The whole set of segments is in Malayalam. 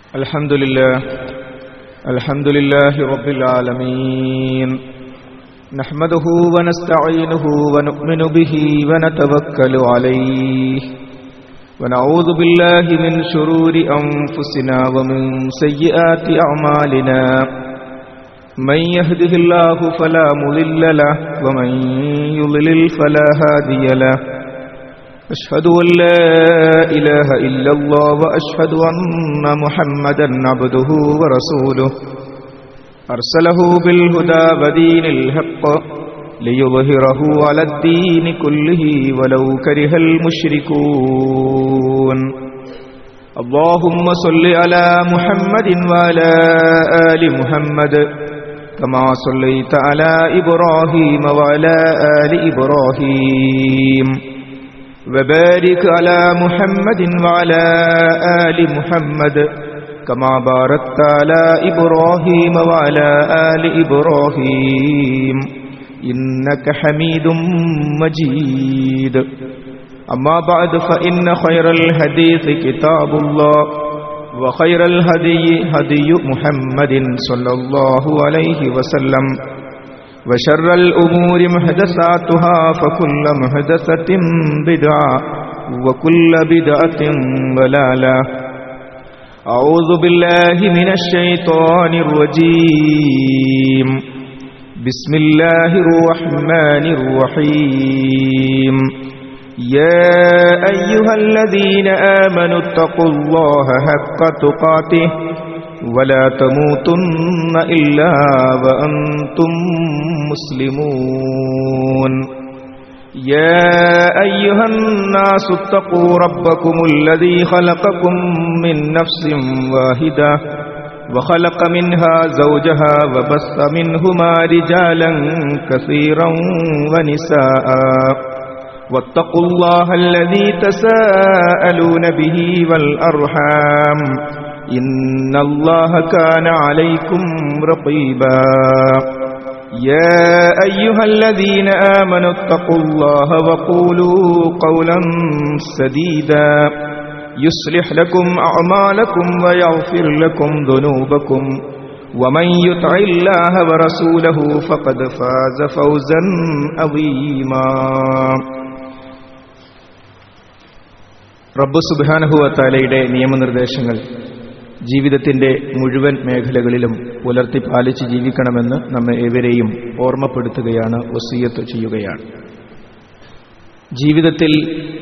الحمد لله الحمد لله رب العالمين نحمده ونستعينه ونؤمن به ونتوكل عليه ونعوذ بالله من شرور أنفسنا ومن سيئات أعمالنا من يهده الله فلا مضل له ومن يضلل فلا هادي له أشهد أن لا إله إلا الله وأشهد أن محمدا عبده ورسوله أرسله بالهدى ودين الحق ليظهره على الدين كله ولو كره المشركون اللهم صل على محمد وعلى آل محمد كما صليت على إبراهيم وعلى آل إبراهيم وبارك على محمد وعلى آل محمد كما باركت على إبراهيم وعلى آل إبراهيم إنك حميد مجيد أما بعد فإن خير الحديث كتاب الله وخير الهدي هدي محمد صلى الله عليه وسلم وشر الأمور محدثاتها فكل محدثة بدعة وكل بدعة ضلالة أعوذ بالله من الشيطان الرجيم بسم الله الرحمن الرحيم يا أيها الذين آمنوا اتقوا الله حق تقاته ولا تموتن إلا وأنتم مسلمون يا أيها الناس اتقوا ربكم الذي خلقكم من نفس واحدة وخلق منها زوجها وبث منهما رجالا كثيرا ونساء واتقوا الله الذي تساءلون به والأرحام إن الله كان عليكم رقيبا يا أيها الذين آمنوا اتقوا الله وقولوا قولا سديدا يصلح لكم أعمالكم ويغفر لكم ذنوبكم ومن يطع الله ورسوله فقد فاز فوزا عظيما റബ്ബ് സുബാനഹുവത്താലയുടെ നിയമനിർദ്ദേശങ്ങൾ ജീവിതത്തിന്റെ മുഴുവൻ മേഖലകളിലും പുലർത്തി പാലിച്ച് ജീവിക്കണമെന്ന് നമ്മെ ഏവരെയും ഓർമ്മപ്പെടുത്തുകയാണ് വസീയത്ത് ചെയ്യുകയാണ് ജീവിതത്തിൽ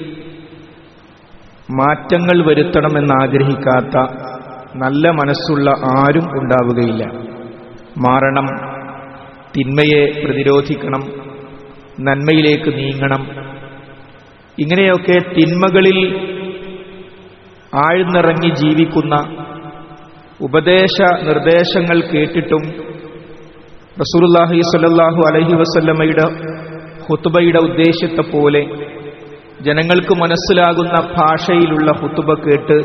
മാറ്റങ്ങൾ വരുത്തണമെന്നാഗ്രഹിക്കാത്ത നല്ല മനസ്സുള്ള ആരും ഉണ്ടാവുകയില്ല മാറണം തിന്മയെ പ്രതിരോധിക്കണം നന്മയിലേക്ക് നീങ്ങണം ഇങ്ങനെയൊക്കെ തിന്മകളിൽ ആഴ്ന്നിറങ്ങി ജീവിക്കുന്ന ഉപദേശ നിർദ്ദേശങ്ങൾ കേട്ടിട്ടും റസൂലുല്ലാഹി സ്വല്ലല്ലാഹു അലൈഹി വസല്ലമയുടെ ഹുത്തുബയുടെ ഉദ്ദേശത്തെ പോലെ ജനങ്ങൾക്ക് മനസ്സിലാകുന്ന ഭാഷയിലുള്ള ഹുത്തുബ കേട്ട്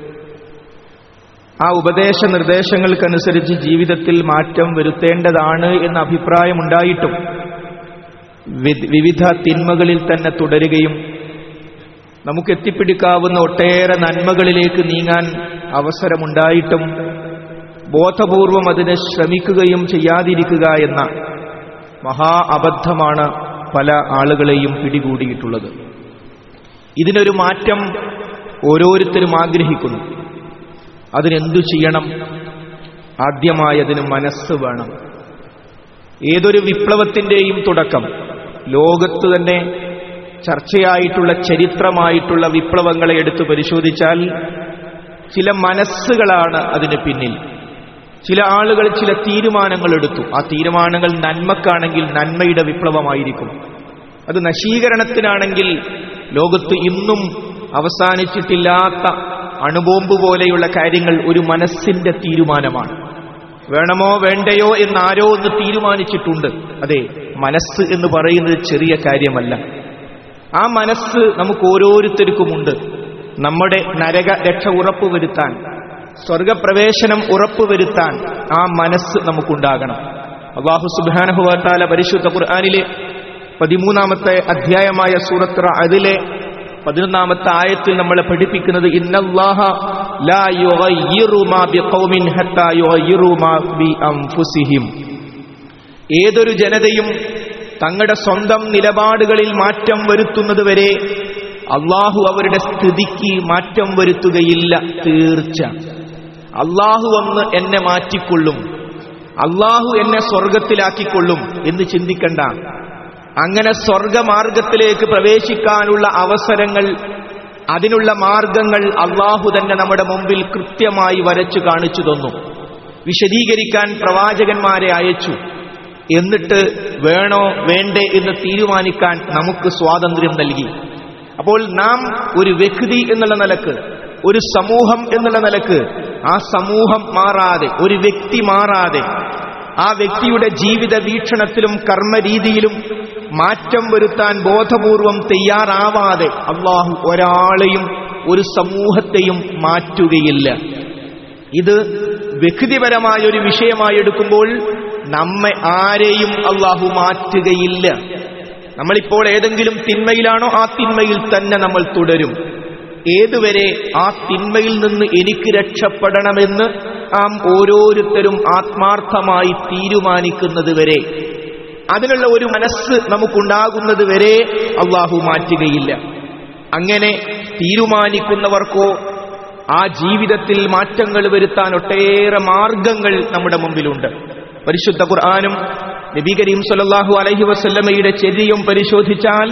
ആ ഉപദേശ നിർദ്ദേശങ്ങൾക്കനുസരിച്ച് ജീവിതത്തിൽ മാറ്റം വരുത്തേണ്ടതാണ് എന്ന അഭിപ്രായമുണ്ടായിട്ടും വിവിധ തിന്മകളിൽ തന്നെ തുടരുകയും നമുക്ക് എത്തിപ്പിടിക്കാവുന്ന ഒട്ടേറെ നന്മകളിലേക്ക് നീങ്ങാൻ അവസരമുണ്ടായിട്ടും ബോധപൂർവം അതിനെ ശ്രമിക്കുകയും ചെയ്യാതിരിക്കുക എന്ന മഹാ അബദ്ധമാണ് പല ആളുകളെയും പിടികൂടിയിട്ടുള്ളത് ഇതിനൊരു മാറ്റം ഓരോരുത്തരും ആഗ്രഹിക്കുന്നു അതിനെന്തു ചെയ്യണം ആദ്യമായി അതിന് മനസ്സ് വേണം ഏതൊരു വിപ്ലവത്തിന്റെയും തുടക്കം ലോകത്ത് തന്നെ ചർച്ചയായിട്ടുള്ള ചരിത്രമായിട്ടുള്ള വിപ്ലവങ്ങളെ എടുത്തു പരിശോധിച്ചാൽ ചില മനസ്സുകളാണ് അതിന് പിന്നിൽ ചില ആളുകൾ ചില തീരുമാനങ്ങൾ എടുത്തു ആ തീരുമാനങ്ങൾ നന്മക്കാണെങ്കിൽ നന്മയുടെ വിപ്ലവമായിരിക്കും അത് നശീകരണത്തിനാണെങ്കിൽ ലോകത്ത് ഇന്നും അവസാനിച്ചിട്ടില്ലാത്ത അണുബോംബ് പോലെയുള്ള കാര്യങ്ങൾ ഒരു മനസ്സിന്റെ തീരുമാനമാണ് വേണമോ വേണ്ടയോ എന്ന് ആരോ ഒന്ന് തീരുമാനിച്ചിട്ടുണ്ട് അതെ മനസ്സ് എന്ന് പറയുന്നത് ചെറിയ കാര്യമല്ല ആ മനസ്സ് നമുക്ക് ഓരോരുത്തർക്കുമുണ്ട് നമ്മുടെ നരക രക്ഷ ഉറപ്പുവരുത്താൻ സ്വർഗപ്രവേശനം ഉറപ്പുവരുത്താൻ ആ മനസ്സ് നമുക്കുണ്ടാകണം അള്ളാഹു സുബാനഹുവാല പരിശുദ്ധ ഖുർആാനിലെ പതിമൂന്നാമത്തെ അധ്യായമായ സൂറത്ര അതിലെ പതിനൊന്നാമത്തെ ആയത്തിൽ നമ്മളെ പഠിപ്പിക്കുന്നത് ഇന്നല്ലാഹ ലാ യുഗയ്യിറു മാ ബിഖൗമിൻ ഹത്താ യുഗയ്യിറു മാ ബിഅൻഫുസിഹിം ഏതൊരു ജനതയും തങ്ങളുടെ സ്വന്തം നിലപാടുകളിൽ മാറ്റം വരുത്തുന്നതുവരെ അള്ളാഹു അവരുടെ സ്ഥിതിക്ക് മാറ്റം വരുത്തുകയില്ല തീർച്ച അള്ളാഹു ഒന്ന് എന്നെ മാറ്റിക്കൊള്ളും അള്ളാഹു എന്നെ സ്വർഗത്തിലാക്കിക്കൊള്ളും എന്ന് ചിന്തിക്കണ്ട അങ്ങനെ സ്വർഗമാർഗത്തിലേക്ക് പ്രവേശിക്കാനുള്ള അവസരങ്ങൾ അതിനുള്ള മാർഗങ്ങൾ അള്ളാഹു തന്നെ നമ്മുടെ മുമ്പിൽ കൃത്യമായി വരച്ചു കാണിച്ചു തന്നു വിശദീകരിക്കാൻ പ്രവാചകന്മാരെ അയച്ചു എന്നിട്ട് വേണോ വേണ്ടേ എന്ന് തീരുമാനിക്കാൻ നമുക്ക് സ്വാതന്ത്ര്യം നൽകി അപ്പോൾ നാം ഒരു വ്യക്തി എന്നുള്ള നിലക്ക് ഒരു സമൂഹം എന്നുള്ള നിലക്ക് ആ സമൂഹം മാറാതെ ഒരു വ്യക്തി മാറാതെ ആ വ്യക്തിയുടെ ജീവിത വീക്ഷണത്തിലും കർമ്മരീതിയിലും മാറ്റം വരുത്താൻ ബോധപൂർവം തയ്യാറാവാതെ അള്ളാഹു ഒരാളെയും ഒരു സമൂഹത്തെയും മാറ്റുകയില്ല ഇത് വ്യക്തിപരമായ ഒരു വിഷയമായി എടുക്കുമ്പോൾ നമ്മെ ആരെയും അള്ളാഹു മാറ്റുകയില്ല നമ്മളിപ്പോൾ ഏതെങ്കിലും തിന്മയിലാണോ ആ തിന്മയിൽ തന്നെ നമ്മൾ തുടരും ഏതുവരെ ആ തിന്മയിൽ നിന്ന് എനിക്ക് രക്ഷപ്പെടണമെന്ന് നാം ഓരോരുത്തരും ആത്മാർത്ഥമായി തീരുമാനിക്കുന്നത് വരെ അതിനുള്ള ഒരു മനസ്സ് നമുക്കുണ്ടാകുന്നത് വരെ അള്ളാഹു മാറ്റുകയില്ല അങ്ങനെ തീരുമാനിക്കുന്നവർക്കോ ആ ജീവിതത്തിൽ മാറ്റങ്ങൾ വരുത്താൻ ഒട്ടേറെ മാർഗങ്ങൾ നമ്മുടെ മുമ്പിലുണ്ട് പരിശുദ്ധ ഖുർആാനും നബി കരീം സല്ലല്ലാഹു അലൈഹി വസല്ലമയുടെ ചര്യയും പരിശോധിച്ചാൽ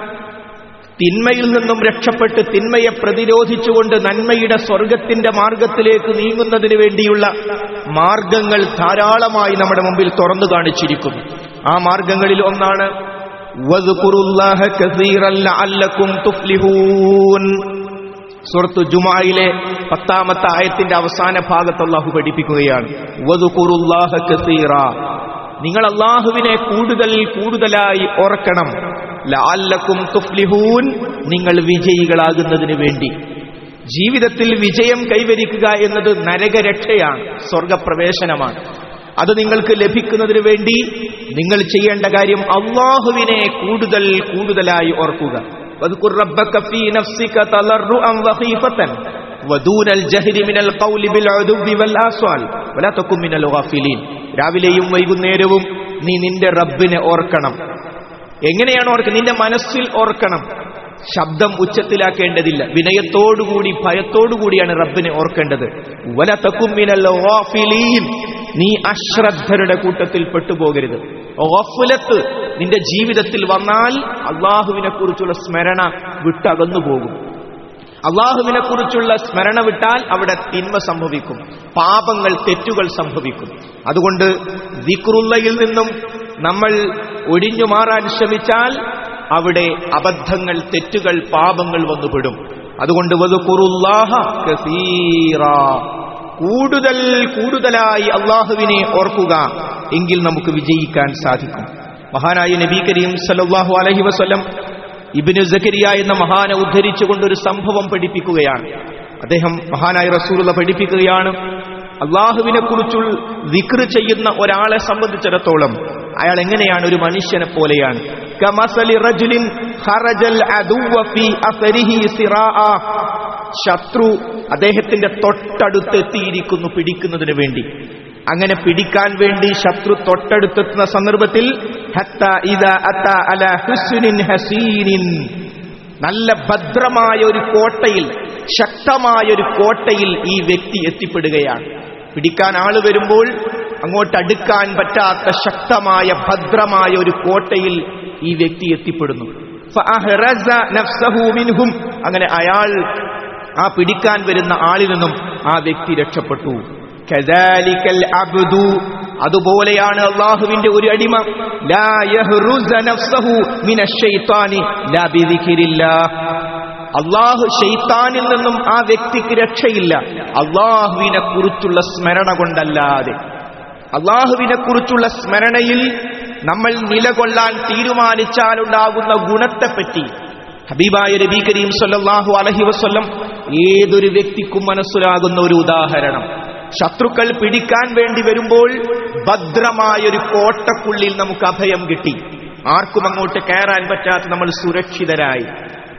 തിന്മയിൽ നിന്നും രക്ഷപ്പെട്ട് തിന്മയെ പ്രതിരോധിച്ചുകൊണ്ട് നന്മയുടെ സ്വർഗത്തിന്റെ മാർഗത്തിലേക്ക് നീങ്ങുന്നതിന് വേണ്ടിയുള്ള മാർഗങ്ങൾ ധാരാളമായി നമ്മുടെ മുമ്പിൽ തുറന്നു കാണിച്ചിരിക്കുന്നു ആ മാർഗങ്ങളിൽ ഒന്നാണ് വദ്കുറുല്ലാഹ കസീറൻ ലഅല്ലക്കും തുഫ്ലിഹൂൻ സുഹൃത്തു ജുമായിലെ പത്താമത്തെ ആയത്തിന്റെ അവസാന ഭാഗത്ത് അള്ളാഹു പഠിപ്പിക്കുകയാണ് വദ്കുറുല്ലാഹ കസീറ നിങ്ങൾ അള്ളാഹുവിനെ കൂടുതൽ കൂടുതലായി ഓർക്കണം ലഅല്ലക്കും തുഫ്ലിഹൂൻ നിങ്ങൾ വിജയികളാകുന്നതിന് വേണ്ടി ജീവിതത്തിൽ വിജയം കൈവരിക്കുക എന്നത് നരകരക്ഷയാണ് സ്വർഗപ്രവേശനമാണ് അത് നിങ്ങൾക്ക് ലഭിക്കുന്നതിന് വേണ്ടി നിങ്ങൾ ചെയ്യേണ്ട കാര്യം അള്ളാഹുവിനെ കൂടുതൽ കൂടുതലായി ഓർക്കുക واذكر ربك في نفسك تضرعا وخيفة ودون الجهر من القول بالعدو والآصال ولا تكن من الغافلين രാവിലെയും വൈകുന്നേരവും നീ നിന്റെ റബ്ബിനെ ഓർക്കണം എങ്ങനെയാണ് ഓർക്കുക നിന്റെ മനസ്സിൽ ഓർക്കണം ശബ്ദം ഉച്ചത്തിലാക്കേണ്ടതില്ല വിനയത്തോടുകൂടി ഭയത്തോടുകൂടിയാണ് റബ്ബിനെ ഓർക്കേണ്ടത് വലതക്കുമിനീൻ നീ അശ്രദ്ധരുടെ കൂട്ടത്തിൽ പെട്ടുപോകരുത് ഓഫുലത്ത് നിന്റെ ജീവിതത്തിൽ വന്നാൽ അള്ളാഹുവിനെ കുറിച്ചുള്ള സ്മരണ വിട്ടകന്നു പോകും അള്ളാഹുവിനെ കുറിച്ചുള്ള സ്മരണ വിട്ടാൽ അവിടെ തിന്മ സംഭവിക്കും പാപങ്ങൾ തെറ്റുകൾ സംഭവിക്കും അതുകൊണ്ട് ദിക്റുള്ളയിൽ നിന്നും നമ്മൾ ഒഴിഞ്ഞു മാറാൻ ശ്രമിച്ചാൽ അവിടെ അബദ്ധങ്ങൾ തെറ്റുകൾ പാപങ്ങൾ വന്നുപെടും അതുകൊണ്ട് വധുക്കുറുല്ലാഹ കസീറ കൂടുതൽ കൂടുതലായി അള്ളാഹുവിനെ ഓർക്കുക എങ്കിൽ നമുക്ക് വിജയിക്കാൻ സാധിക്കും മഹാനായ നബി കരീം സല്ലല്ലാഹു അലൈഹി വസല്ലം ഇബ്നു സക്കരിയ എന്ന മഹാനെ ഉദ്ധരിച്ചുകൊണ്ട് ഒരു സംഭവം പഠിപ്പിക്കുകയാണ് അദ്ദേഹം മഹാനായ റസൂലുള്ള പഠിപ്പിക്കുകയാണ് അള്ളാഹുവിനെ കുറിച്ചുള്ള വിക്ർ ചെയ്യുന്ന ഒരാളെ സംബന്ധിച്ചിടത്തോളം അയാൾ എങ്ങനെയാണ് ഒരു മനുഷ്യനെ പോലെയാണ് കമസലി റജുലിൻ ഖറജൽ അദുവ ഫീ അസരിഹി സിറാഅ ശത്രു അദ്ദേഹത്തിന്റെ തൊട്ടടുത്ത് എത്തിയിരിക്കുന്നു പിടിക്കുന്നതിന് വേണ്ടി അങ്ങനെ പിടിക്കാൻ വേണ്ടി ശത്രു തൊട്ടടുത്തെത്തുന്ന സന്ദർഭത്തിൽ ഹത്ത ഇദാ അത അല ഹുസ്നിൻ ഹസീനിൻ നല്ല ഭദ്രമായ ഒരു കോട്ടയിൽ ശക്തമായ ഒരു കോട്ടയിൽ ഈ വ്യക്തി എത്തിപ്പെടുകയാണ് പിടിക്കാൻ ആള് വരുമ്പോൾ അങ്ങോട്ട് അടുക്കാൻ പറ്റാത്ത ശക്തമായ ഭദ്രമായ ഒരു കോട്ടയിൽ ഈ വ്യക്തി എത്തിപ്പെടുന്നു ഫഅഹ്റസ നഫ്സഹു മിൻഹും അങ്ങനെ അയാൾ ആ പിടിക്കാൻ വരുന്ന ആളിൽ നിന്നും ആ വ്യക്തി രക്ഷപ്പെട്ടു കദാലിക്കൽ അബ്ദു അതുപോലെയാണ് അള്ളാഹുവിന്റെ ഒരു അടിമ ലാ യഹ്റുസ നഫ്സഹു മിനശ്ശൈത്താനി ലാ ബിദിക്രില്ലാഹ് അള്ളാഹു ഷെയ്ത്താനിൽ നിന്നും ആ വ്യക്തിക്ക് രക്ഷയില്ല അള്ളാഹുവിനെ കുറിച്ചുള്ള സ്മരണ കൊണ്ടല്ലാതെ അള്ളാഹുവിനെ കുറിച്ചുള്ള സ്മരണയിൽ നമ്മൾ നിലകൊള്ളാൻ തീരുമാനിച്ചാലുണ്ടാകുന്ന ഗുണത്തെപ്പറ്റി ഹബീബായ നബി കരീം സല്ലല്ലാഹു അലഹി വസ്ല്ലം ഏതൊരു വ്യക്തിക്കും മനസ്സിലാകുന്ന ഒരു ഉദാഹരണം ശത്രുക്കൾ പിടിക്കാൻ വേണ്ടി വരുമ്പോൾ ഭദ്രമായൊരു കോട്ടക്കുള്ളിൽ നമുക്ക് അഭയം കിട്ടി ആർക്കും അങ്ങോട്ട് കയറാൻ പറ്റാത്ത നമ്മൾ സുരക്ഷിതരായി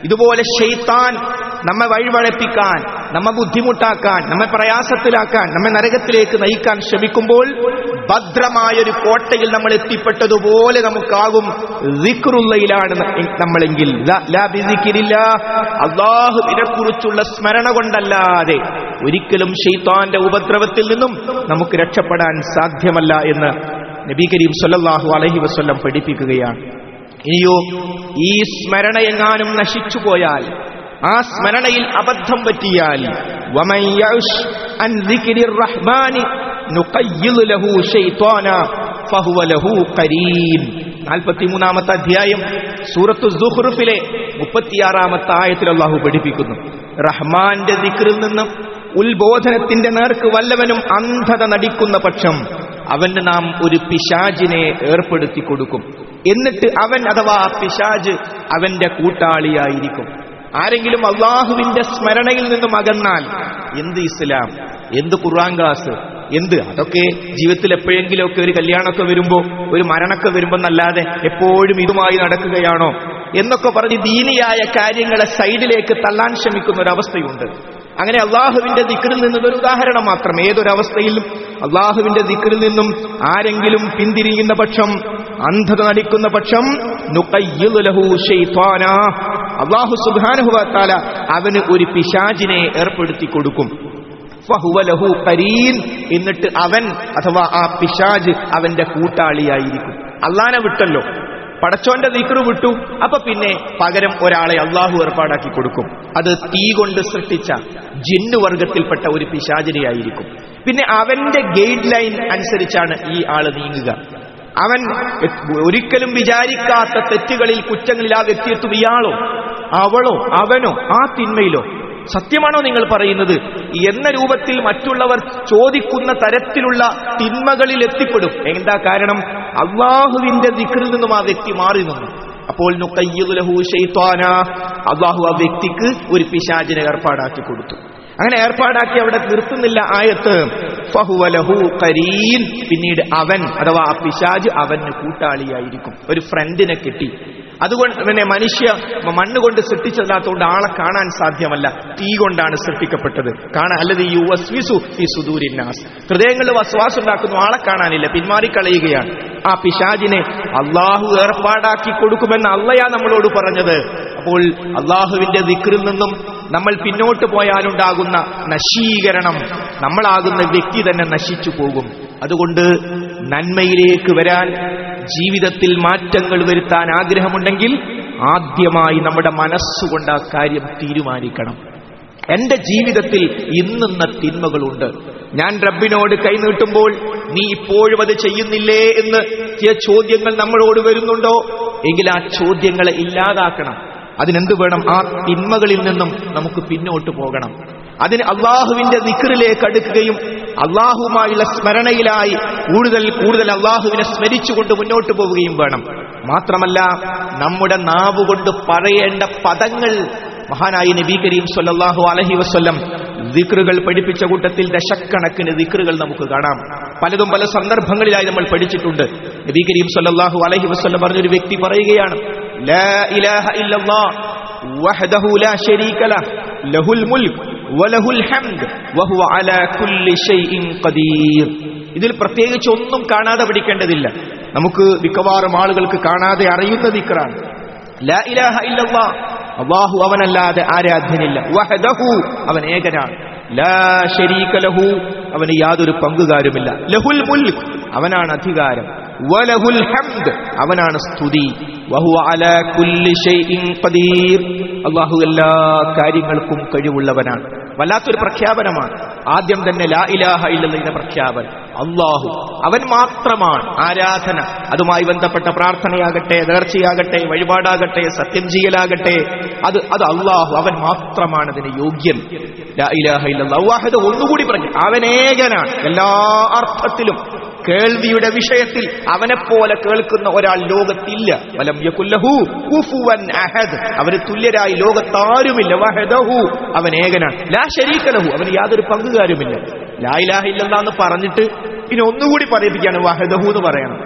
ഇതുപോലെ ഷെയ്ത്താൻ നമ്മെ വഴിവഴപ്പിക്കാൻ നമ്മെ ബുദ്ധിമുട്ടാക്കാൻ നമ്മെ പ്രയാസത്തിലാക്കാൻ നമ്മെ നരകത്തിലേക്ക് നയിക്കാൻ ശ്രമിക്കുമ്പോൾ ഭദ്രമായൊരു കോട്ടയിൽ നമ്മൾ എത്തിപ്പെട്ടതുപോലെ നമുക്കാകും ദിക്റുള്ളയിലാണ് നമ്മളെങ്കിൽ ലാ- ലാ ബിദിക്രില്ല. അള്ളാഹുവിനെ കുറിച്ചുള്ള സ്മരണ കൊണ്ടല്ലാതെ ഒരിക്കലും ഷെയ്ത്താന്റെ ഉപദ്രവത്തിൽ നിന്നും നമുക്ക് രക്ഷപ്പെടാൻ സാധ്യമല്ല എന്ന് നബി കരീം സല്ലല്ലാഹു അലൈഹി വസല്ലം പഠിപ്പിക്കുകയാണ് ഇനിയോ ഈ സ്മരണ എങ്ങാനും നശിച്ചു പോയാൽ ആ സ്മരണയിൽ അബദ്ധം പറ്റിയാൽ വമൻ യഉശ് അൻ ദിക്രിർ റഹ്മാനി നുഖയ്യിദ് ലഹു ശൈത്വാന ഫഹുവ ലഹു ഖരീൻ 43ാമത്തെ അധ്യായം സൂറത്തു സുഹ്റുഫിലെ മുപ്പത്തിയാറാമത്തെ ആയത്തിൽ അള്ളാഹു പഠിപ്പിക്കുന്നു റഹ്മാന്റെ ദിക്റിൽ നിന്നും ഉത്ബോധനത്തിന്റെ നേർക്ക് വല്ലവനും അന്ധത നടിക്കുന്ന പക്ഷം അവന് നാം ഒരു പിശാജിനെ ഏർപ്പെടുത്തി കൊടുക്കും എന്നിട്ട് അവൻ അഥവാ ആ പിശാജ് അവന്റെ കൂട്ടാളിയായിരിക്കും ആരെങ്കിലും അള്ളാഹുവിന്റെ സ്മരണയിൽ നിന്നും അകന്നാൽ എന്ത് ഇസ്ലാം എന്ത് ഖുർആൻ ക്ലാസ് എന്ത് അതൊക്കെ ജീവിതത്തിൽ എപ്പോഴെങ്കിലുമൊക്കെ ഒരു കല്യാണമൊക്കെ വരുമ്പോ ഒരു മരണമൊക്കെ വരുമ്പോ എന്നല്ലാതെ എപ്പോഴും ഇതുമായി നടക്കുകയാണോ എന്നൊക്കെ പറഞ്ഞ് ദീനിയായ കാര്യങ്ങളെ സൈഡിലേക്ക് തള്ളാൻ ശ്രമിക്കുന്ന ഒരു അവസ്ഥയുണ്ട് അങ്ങനെ അള്ളാഹുവിന്റെ ദിക്റിൽ നിന്നും ഒരു ഉദാഹരണം മാത്രം ഏതൊരവസ്ഥയിലും അള്ളാഹുവിന്റെ ദിക്റിൽ നിന്നും ആരെങ്കിലും പിന്തിരിയുന്ന പക്ഷം അന്ധത നടിക്കുന്ന പക്ഷം നുഖയ്യിദ് ലഹു ശൈത്വാന. അള്ളാഹു സുബാനുഹുവാല അവന് ഒരു പിശാചിനെ ഏർപ്പെടുത്തി കൊടുക്കും ഫഹുവ ലഹു ഖരീൻ. എന്നിട്ട് അവൻ അഥവാ ആ പിശാജ് അവന്റെ കൂട്ടാളിയായിരിക്കും അള്ളാനെ വിട്ടല്ലോ പടച്ചോന്റെ ദിക്റ് വിട്ടു അപ്പൊ പിന്നെ പകരം ഒരാളെ അള്ളാഹു ഏർപ്പാടാക്കി കൊടുക്കും അത് തീ കൊണ്ട് സൃഷ്ടിച്ച ജിന്നുവർഗത്തിൽപ്പെട്ട ഒരു പിശാചിനെയായിരിക്കും പിന്നെ അവന്റെ ഗൈഡ് ലൈൻ അനുസരിച്ചാണ് ഈ ആള് നീങ്ങുക അവൻ ഒരിക്കലും വിചാരിക്കാത്ത തെറ്റുകളിൽ കുറ്റങ്ങളിൽ ആ വ്യക്തിയെത്തും ഇയാളോ അവളോ അവനോ ആ തിന്മയിലോ സത്യമാണോ നിങ്ങൾ പറയുന്നത് എന്ന രൂപത്തിൽ മറ്റുള്ളവർ ചോദിക്കുന്ന തരത്തിലുള്ള തിന്മകളിൽ എത്തിപ്പെടും എന്താ കാരണം അള്ളാഹുവിന്റെ ദിക്റിൽ നിന്നും ആ വ്യക്തി മാറി നിന്നു അപ്പോൾ നുഖയ്യിദ് ലഹു ശൈത്വാന. അള്ളാഹു ആ വ്യക്തിക്ക് ഒരു പിശാചിനെ ഏർപ്പാടാക്കി കൊടുത്തു അങ്ങനെ ഏർപ്പാടാക്കി അവിടെ നിർത്തുന്നില്ല ആയത്ത് ഫഹുവ ലഹു ഖരീൻ. പിന്നീട് അവൻ അഥവാ ആ പിശാജ് അവന് കൂട്ടാളിയായിരിക്കും ഒരു ഫ്രണ്ടിനെ കിട്ടി അതുകൊണ്ട് പിന്നെ മനുഷ്യ മണ്ണ് കൊണ്ട് സൃഷ്ടിച്ചല്ലാത്തതുകൊണ്ട് ആളെ കാണാൻ സാധ്യമല്ല തീ കൊണ്ടാണ് സൃഷ്ടിക്കപ്പെട്ടത് കാണാൻ അല്ലത് യു വസ്വിസു ഈ സുദൂരിന്നാസ് ഹൃദയങ്ങളിൽ വസ്വാസ് ഉണ്ടാക്കുന്നു ആളെ കാണാനില്ല പിന്മാറിക്കളയുകയാണ് ആ പിശാജിനെ അള്ളാഹു ഏർപ്പാടാക്കി കൊടുക്കുമെന്ന് അള്ളയാ നമ്മളോട് പറഞ്ഞത് അപ്പോൾ അള്ളാഹുവിന്റെ ദിക്റിൽ നിന്നും നമ്മൾ പിന്നോട്ട് പോയാലുണ്ടാകുന്ന നശീകരണം നമ്മളാകുന്ന വ്യക്തി തന്നെ നശിച്ചു പോകും അതുകൊണ്ട് നന്മയിലേക്ക് വരാൻ ജീവിതത്തിൽ മാറ്റങ്ങൾ വരുത്താൻ ആഗ്രഹമുണ്ടെങ്കിൽ ആദ്യമായി നമ്മുടെ മനസ്സുകൊണ്ട് ആ കാര്യം തീരുമാനിക്കണം എന്റെ ജീവിതത്തിൽ ഇന്നുന്ന തിന്മകളുണ്ട് ഞാൻ റബ്ബിനോട് കൈനീട്ടുമ്പോൾ നീ ഇപ്പോഴും അത് ചെയ്യുന്നില്ലേ എന്ന് ചില ചോദ്യങ്ങൾ നമ്മളോട് വരുന്നുണ്ടോ എങ്കിൽ ആ ചോദ്യങ്ങളെ ഇല്ലാതാക്കണം അതിനെന്ത് വേണം ആ തിന്മകളിൽ നിന്നും നമുക്ക് പിന്നോട്ട് പോകണം അതിന് അള്ളാഹുവിന്റെ നിക്കറിലേക്ക് അടുക്കുകയും അള്ളാഹുമായുള്ള സ്മരണയിലായി കൂടുതൽ കൂടുതൽ അള്ളാഹുവിനെ സ്മരിച്ചുകൊണ്ട് മുന്നോട്ട് പോവുകയും വേണം മാത്രമല്ല നമ്മുടെ നാവുകൊണ്ട് പറയേണ്ട പദങ്ങൾ മഹാനായ നബി കരീം സല്ലല്ലാഹു അലൈഹി വസല്ലം ദിക്റുകൾ പഠിപ്പിച്ച കൂട്ടത്തിൽ ദശക്കണക്കിന് ദിക്റുകൾ നമുക്ക് കാണാം പലതും പല സന്ദർഭങ്ങളിലായി നമ്മൾ പഠിച്ചിട്ടുണ്ട് നബി കരീം സല്ലല്ലാഹു അലൈഹി വസല്ലം പറഞ്ഞൊരു വ്യക്തി പറയുകയാണ് ലാ ഇലാഹ ഇല്ലല്ലാഹ് വഹ്ദഹു ലാ ശരീക ലഹ് ലഹുൽ മുൽക്ക് വലഹുൽ ഹംദ് വഹുവ അലാ കുല്ലി ഷൈഇൻ ഖദീർ ഇതിൽ പ്രത്യേകിച്ച് ഒന്നും കാണാതെ പഠിക്കേണ്ടതില്ല നമുക്ക് മിക്കവാറും ആളുകൾക്ക് കാണാതെ അറിയുന്ന ദിക്റാണ് ലാ ഇലാഹ ഇല്ലല്ലാഹ് അള്ളാഹു അവനല്ലാതെ ആരാധ്യനില്ല വഹദഹു അവൻ ഏകനാണ് ലാ ശരീക ലഹു അവന് യാതൊരു പങ്കുകാരുമില്ല ലഹുൽ മുൽക്ക് അവനാണ് അധികാരം വലഹുൽ ഹംദ് അവനാണ് സ്തുതി വഹുവ അലാ കുല്ലി ഷൈഇൻ ഖദീർ അള്ളാഹു എല്ലാ കാര്യങ്ങൾക്കും കഴിവുള്ളവനാണ് വല്ലാത്തൊരു പ്രഖ്യാപനമാണ് ആദ്യം തന്നെ ലാ ഇലാഹ ഇല്ലെന്നതിന്റെ പ്രഖ്യാപനം അള്ളാഹു അവൻ മാത്രമാണ് ആരാധന അതുമായി ബന്ധപ്പെട്ട പ്രാർത്ഥനയാകട്ടെ നേർച്ചയാകട്ടെ വഴിപാടാകട്ടെ സത്യം ചെയ്യലാകട്ടെ അത് അത് അള്ളാഹു അവൻ മാത്രമാണ് അതിന് യോഗ്യൻ ലാ ഇലാഹ ഇല്ലല്ലാഹ് വാഹിദ് ഒന്നുകൂടി പറഞ്ഞു അവൻ ഏകനാണ് എല്ലാ അർത്ഥത്തിലും കേൾവിയുടെ വിഷയത്തിൽ അവനെപ്പോലെ കേൾക്കുന്ന ഒരാൾ ലോകത്തില്ല വലം യകുല്ലഹു കുഫുവൻ അഹദ് അവന് തുല്യരായി ലോകത്താരുമില്ല വഹദഹു അവൻ ഏകനാണ് ലാ ശരീക ലഹു അവന് യാതൊരു പങ്കുകാരുമില്ല ലാ ഇലാഹ ഇല്ലല്ലാഹ് എന്ന് പറഞ്ഞിട്ട് പിന്നെ ഒന്നുകൂടി പറയിപ്പിക്കുകയാണ് വഹദഹു എന്ന് പറയണം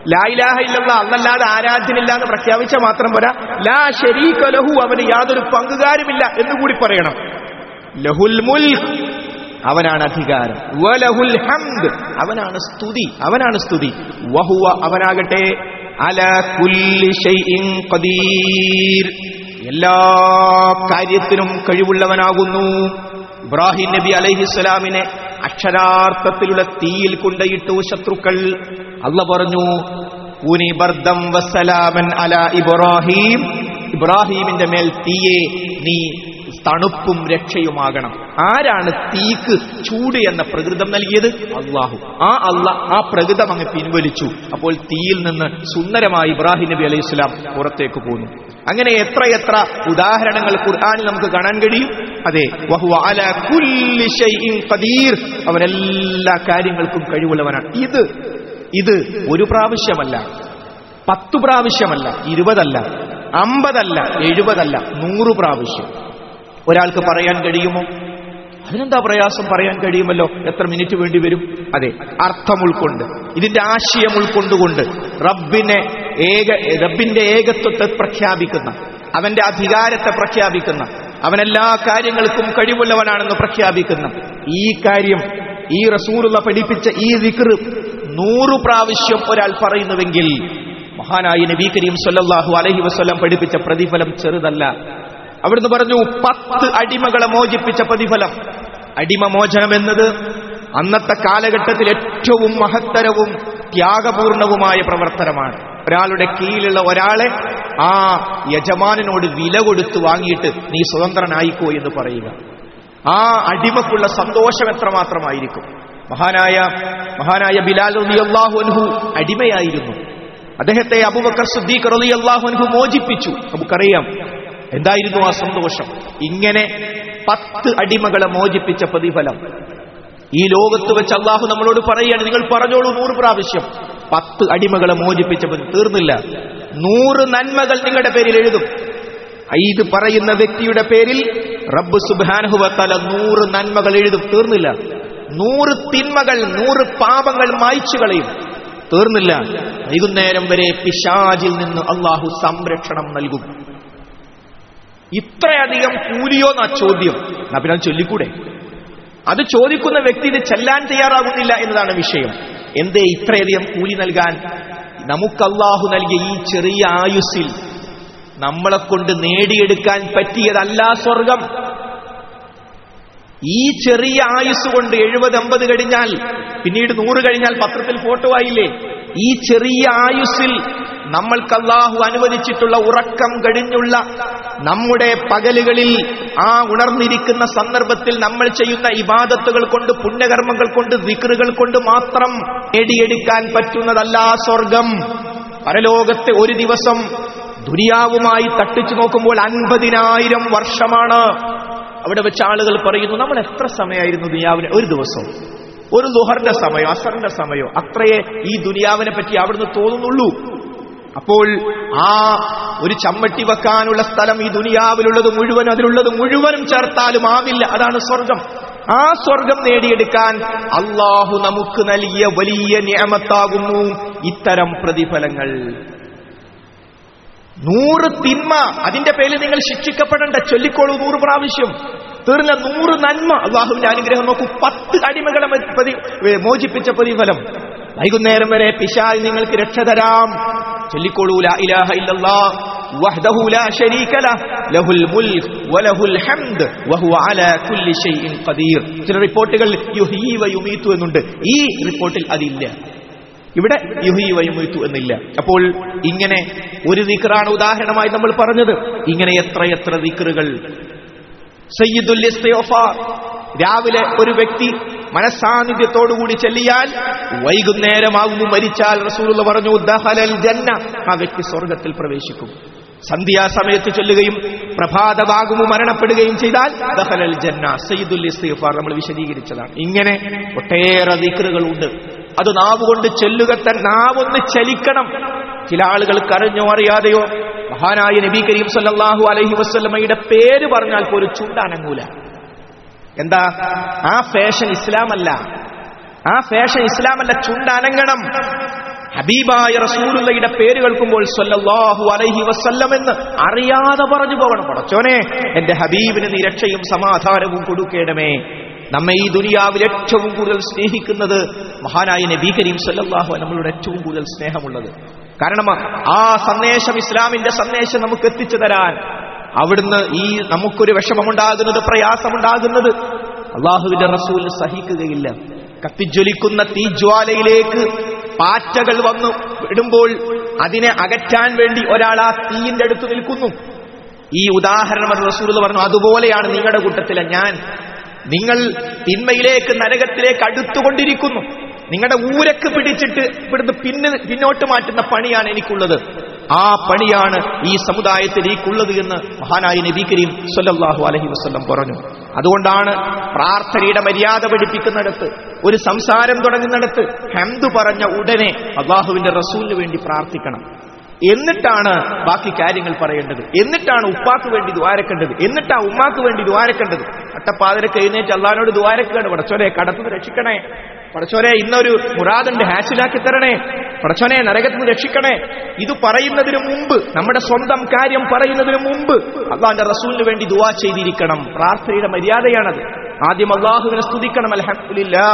ലായിലാഹ ഇല്ലല്ല അന്നല്ലാതെ ആരാധ്യനില്ല എന്ന് പ്രഖ്യാപിച്ച മാത്രം പോരാ ലാ ശരീക ലഹു അവന് യാതൊരു പങ്കുകാരുമില്ല എന്നുകൂടി പറയണം ലഹുൽ മുൽക്ക് അവനാണ് അധികാരം വലഹുൽ ഹംദ് അവനാണ് സ്തുതി അവനാണ് സ്തുതി വഹുവ അവനാകട്ടെ അല കുല്ലി ഷൈഇൻ ഖദീർ എല്ലാ കാര്യത്തിനും കഴിവുള്ളവനാകുന്നു ഇബ്രാഹിം നബി അലൈഹിസ്സലാമിനെ അക്ഷരാർത്ഥത്തിലുള്ള തീയിൽ കൊണ്ടയിട്ടു ശത്രുക്കൾ അല്ല പറഞ്ഞു ഊനി ബർദം വസ്സലാമൻ അല ഇബ്രാഹിം ഇബ്രാഹീമിന്റെ മേൽ തീയെ നീ തണുപ്പും രക്ഷയുമാകണം ആരാണ് തീക്ക് ചൂട് എന്ന പ്രകൃതം നൽകിയത് അള്ളാഹു ആ അല്ല ആ പ്രകൃതം അങ്ങ് പിൻവലിച്ചു അപ്പോൾ തീയിൽ നിന്ന് സുന്ദരമായി ഇബ്രാഹിം നബി അലൈഹി സ്വലാം പുറത്തേക്ക് പോന്നു അങ്ങനെ എത്രയെത്ര ഉദാഹരണങ്ങൾ ഖുർആാനിൽ നമുക്ക് കാണാൻ കഴിയും അതെ വഹുവ അല കുല്ലി ഷൈഇൻ ഖദീർ അവൻ എല്ലാ കാര്യങ്ങൾക്കും കഴിവുള്ളവനാണ് ഇത് ഇത് ഒരു പ്രാവശ്യമല്ല പത്തു പ്രാവശ്യമല്ല ഇരുപതല്ല അമ്പതല്ല എഴുപതല്ല നൂറ് പ്രാവശ്യം ഒരാൾക്ക് പറയാൻ കഴിയുമോ അതിനെന്താ പ്രയാസം പറയാൻ കഴിയുമല്ലോ എത്ര മിനിറ്റ് വേണ്ടി വരും അതെ അർത്ഥം ഉൾക്കൊണ്ട് ഇതിന്റെ ആശയം ഉൾക്കൊണ്ടുകൊണ്ട് റബ്ബിനെ ഏക റബ്ബിന്റെ ഏകത്വത്തെ പ്രഖ്യാപിക്കുന്ന അവന്റെ അധികാരത്തെ പ്രഖ്യാപിക്കുന്ന അവൻ എല്ലാ കാര്യങ്ങൾക്കും കഴിവുള്ളവനാണെന്ന് പ്രഖ്യാപിക്കുന്ന ഈ കാര്യം ഈ റസൂലുള്ള പഠിപ്പിച്ച ഈ വിക്ർ നൂറു പ്രാവശ്യം ഒരാൾ പറയുന്നുവെങ്കിൽ മഹാനായ നബി കരീം സല്ലല്ലാഹു അലൈഹി വസല്ലം പഠിപ്പിച്ച പ്രതിഫലം ചെറുതല്ല അവിടുന്ന് പറഞ്ഞു പത്ത് അടിമകളെ മോചിപ്പിച്ച പ്രതിഫലം അടിമ മോചനം എന്നത് അന്നത്തെ കാലഘട്ടത്തിൽ ഏറ്റവും മഹത്തരവും ത്യാഗപൂർണവുമായ പ്രവർത്തനമാണ് ഒരാളുടെ കീഴിലുള്ള ഒരാളെ ആ യജമാനനോട് വില കൊടുത്ത് വാങ്ങിയിട്ട് നീ സ്വതന്ത്രനായിക്കോ എന്ന് പറയുക ആ അടിമക്കുള്ള സന്തോഷം എത്രമാത്രമായിരിക്കും മഹാനായ മഹാനായ ബിലാൽ റളിയല്ലാഹു അൻഹു അടിമയായിരുന്നു അദ്ദേഹത്തെ അബൂബക്കർ സിദ്ദീഖ് റളിയല്ലാഹു അൻഹു മോചിപ്പിച്ചു നമുക്കറിയാം എന്തായിരുന്നു ആ സന്തോഷം ഇങ്ങനെ പത്ത് അടിമകളെ മോചിപ്പിച്ച പ്രതിഫലം ഈ ലോകത്ത് വെച്ച് അള്ളാഹു നമ്മളോട് പറയുകയാണ് നിങ്ങൾ പറഞ്ഞോളൂ നൂറ് പ്രാവശ്യം പത്ത് അടിമകളെ മോചിപ്പിച്ച പ്രതി- തീർന്നില്ല നൂറ് നന്മകൾ നിങ്ങളുടെ പേരിൽ എഴുതും ഇത് പറയുന്ന വ്യക്തിയുടെ പേരിൽ റബ്ബ് സുബാനുഹുവത്തല നൂറ് നന്മകൾ എഴുതും തീർന്നില്ല നൂറ് തിന്മകൾ നൂറ് പാപങ്ങൾ മായ്ച്ചു കളയും തീർന്നില്ല വൈകുന്നേരം വരെ പിശാജിൽ നിന്ന് അള്ളാഹു സംരക്ഷണം നൽകും ഇത്രയധികം കൂലിയോ എന്നാ ചോദ്യം എന്നാ പിന്നെ അത് ചൊല്ലിക്കൂടെ അത് ചോദിക്കുന്ന വ്യക്തി ഇത് ചെല്ലാൻ തയ്യാറാകുന്നില്ല എന്നതാണ് വിഷയം എന്തേ ഇത്രയധികം കൂലി നൽകാൻ നമുക്ക് അള്ളാഹു നൽകിയ ഈ ചെറിയ ആയുസ്സിൽ നമ്മളെ കൊണ്ട് നേടിയെടുക്കാൻ പറ്റിയതല്ല സ്വർഗം ഈ ചെറിയ ആയുസ് കൊണ്ട് എഴുപത് അമ്പത് കഴിഞ്ഞാൽ പിന്നീട് നൂറ് കഴിഞ്ഞാൽ പത്രത്തിൽ ഫോട്ടോ ആയില്ലേ ഈ ചെറിയ ആയുസ്സിൽ നമ്മൾക്ക് അള്ളാഹു അനുവദിച്ചിട്ടുള്ള ഉറക്കം കഴിഞ്ഞുള്ള നമ്മുടെ പകലുകളിൽ ആ ഉണർന്നിരിക്കുന്ന സന്ദർഭത്തിൽ നമ്മൾ ചെയ്യുന്ന ഇബാദത്തുകൾ കൊണ്ട് പുണ്യകർമ്മങ്ങൾ കൊണ്ട് വിക്റുകൾ കൊണ്ട് മാത്രം നേടിയെടുക്കാൻ പറ്റുന്നതല്ല ആ സ്വർഗം പരലോകത്തെ ഒരു ദിവസം ദുനിയാവുമായി തട്ടിച്ചു നോക്കുമ്പോൾ അൻപതിനായിരം വർഷമാണ് അവിടെ വെച്ച് ആളുകൾ പറയുന്നു നമ്മൾ എത്ര സമയമായിരുന്നു ദുനിയാവിന് ഒരു ദിവസം ഒരു ലുഹറിന്റെ സമയം അസറിന്റെ സമയം അത്രയേ ഈ ദുനിയാവിനെ പറ്റി അവിടുന്ന് തോന്നുന്നുള്ളൂ അപ്പോൾ ആ ഒരു ചമ്മട്ടി വെക്കാനുള്ള സ്ഥലം ഈ ദുനിയാവിലുള്ളത് മുഴുവൻ അതിലുള്ളത് മുഴുവനും ചേർത്താലും ആവില്ല അതാണ് സ്വർഗം ആ സ്വർഗം നേടിയെടുക്കാൻ അള്ളാഹു നമുക്ക് നൽകിയ വലിയ നിയമത്താകുന്നു ഇത്തരം പ്രതിഫലങ്ങൾ നൂറ് തിന്മ അതിന്റെ പേരിൽ നിങ്ങൾ ശിക്ഷിക്കപ്പെടേണ്ട ചൊല്ലിക്കോളൂ നൂറ് പ്രാവശ്യം തീർന്ന നൂറ് നന്മ അള്ളാഹുവിന്റെ അനുഗ്രഹം നോക്കൂ പത്ത് അടിമകളെ മ- പ്രതി- ഏ, മോചിപ്പിച്ച പ്രതിഫലം വൈകുന്നേരം വരെ പിശാൽ നിങ്ങൾക്ക് രക്ഷ തരാം ചൊല്ലിക്കോളൂ ലാ ഇലാഹ ഇല്ലല്ലാഹ് വഹ്ദഹു ലാ ശരീക ലഹ് ലഹുൽ മുൽക്ക് വലഹുൽ ഹംദ് വഹുവ അലാ കുല്ലി ഷൈഇൻ ഖദീർ ചില റിപ്പോർട്ടുകൾ യുഹീ വ യുമീതു എന്നുണ്ട് ഈ റിപ്പോർട്ടിൽ അതില്ല ഇവിടെ യുഹി വൈമുത്തു എന്നില്ല അപ്പോൾ ഇങ്ങനെ ഒരു ദിക്റാണ് ഉദാഹരണമായി നമ്മൾ പറഞ്ഞത് ഇങ്ങനെ എത്ര എത്ര ദിക്റുകൾ സയ്യിദുൽ ഇസ്തിഗ്ഫാർ രാവിലെ ഒരു വ്യക്തി മനസാന്നിധ്യത്തോടുകൂടി ചെല്ലിയാൽ വൈകുന്നേരമാകുമ്പോൾ മരിച്ചാൽ റസൂലുള്ള പറഞ്ഞു ദഹലൽ ജന്ന ആ വ്യക്തി സ്വർഗത്തിൽ പ്രവേശിക്കും സന്ധ്യാസമയത്ത് ചൊല്ലുകയും പ്രഭാതഭാഗമു മരണപ്പെടുകയും ചെയ്താൽ ദഹലൽ ജന്ന സയ്യിദുൽ ഇസ്തിഗ്ഫാർ നമ്മൾ വിശദീകരിച്ചതാണ് ഇങ്ങനെ ഒട്ടേറെ ദിക്റുകളുണ്ട് അത് നാവ് കൊണ്ട് ചെല്ലുക തന്നെ നാവൊന്ന് ചലിക്കണം ചില ആളുകൾ കരഞ്ഞോ അറിയാതെയോ മഹാനായ നബി കരീം സല്ലല്ലാഹു അലൈഹി വസല്ലമയുടെ പേര് പറഞ്ഞാൽ പോലും ചുണ്ടാനങ്ങൂല എന്താ ആ ഫാഷൻ ഇസ്ലാമല്ല ആ ഫാഷൻ ഇസ്ലാമല്ല ചുണ്ടനങ്ങണം ഹബീബായ റസൂലുള്ളയുടെ പേര് കേൾക്കുമ്പോൾ സല്ലല്ലാഹു അലൈഹി വസല്ലം എന്ന് അറിയാതെ പറഞ്ഞു പോകണം പടച്ചോനെ എന്റെ ഹബീബിന് നീ രക്ഷയും സമാധാനവും കൊടുക്കേണമേ നമ്മെ ഈ ദുനിയാവിൽ ഏറ്റവും കൂടുതൽ സ്നേഹിക്കുന്നത് മഹാനായ നബി കരീം സല്ലല്ലാഹു അലൈഹി നമ്മളുടെ ഏറ്റവും കൂടുതൽ സ്നേഹമുള്ളത് കാരണം ആ സന്ദേശം ഇസ്ലാമിന്റെ സന്ദേശം നമുക്ക് എത്തിച്ചു തരാൻ അവിടുന്ന് ഈ നമുക്കൊരു വിഷമമുണ്ടാകുന്നത് പ്രയാസമുണ്ടാകുന്നത് അള്ളാഹുവിന്റെ റസൂൽ സഹിക്കുകയില്ല കത്തിജ്വലിക്കുന്ന തീജ്വാലയിലേക്ക് പാറ്റകൾ വന്നു ഇടുമ്പോൾ അതിനെ അകറ്റാൻ വേണ്ടി ഒരാൾ ആ തീയിന്റെ അടുത്ത് നിൽക്കുന്നു ഈ ഉദാഹരണം അത് റസൂൽ പറഞ്ഞു അതുപോലെയാണ് നിങ്ങളുടെ കൂട്ടത്തിലെ ഞാൻ നിങ്ങൾ തിന്മയിലേക്ക് നരകത്തിലേക്ക് അടുത്തുകൊണ്ടിരിക്കുന്നു നിങ്ങളുടെ ഊരക്ക് പിടിച്ചിട്ട് ഇവിടുന്ന് പിന്ന് പിന്നോട്ട് മാറ്റുന്ന പണിയാണ് എനിക്കുള്ളത് ആ പണിയാണ് ഈ സമുദായത്തിൽ എനിക്കുള്ളത് എന്ന് മഹാനായ നബി കരീം സല്ലല്ലാഹു അലൈഹി വസല്ലം പറഞ്ഞു അതുകൊണ്ടാണ് പ്രാർത്ഥനയുടെ മര്യാദ പഠിപ്പിക്കുന്നിടത്ത് ഒരു സംസാരം തുടങ്ങുന്നിടത്ത് ഹംദ് പറഞ്ഞ ഉടനെ അള്ളാഹുവിന്റെ റസൂലിന് വേണ്ടി പ്രാർത്ഥിക്കണം എന്നിട്ടാണ് ബാക്കി കാര്യങ്ങൾ പറയേണ്ടത് എന്നിട്ടാണ് ഉപ്പാക്ക് വേണ്ടി ദ്വാരക്കേണ്ടത് എന്നിട്ടാ ഉമ്മാക്ക് വേണ്ടി ദ്വാരക്കേണ്ടത് അട്ടപ്പാതിരക്ക് എഴുന്നേറ്റ് അള്ളഹാനോട് ദ്വാരക്കാണ് പടച്ചോനെ കടത്തുനിന്ന് രക്ഷിക്കണേ പടച്ചോനെ ഇന്നൊരു മുറാദുണ്ട് ഹാസിലാക്കി തരണേ പടച്ചോനെ നരകത്തിന് രക്ഷിക്കണേ ഇത് പറയുന്നതിന് മുമ്പ് നമ്മുടെ സ്വന്തം കാര്യം പറയുന്നതിന് മുമ്പ് അള്ളാന്റെ റസൂലിന് വേണ്ടി ദുവാ ചെയ്തിരിക്കണം പ്രാർത്ഥനയുടെ മര്യാദയാണത് ആദ്യം അള്ളാഹുവിനെ സ്തുതിക്കണം അലഹമില്ലാ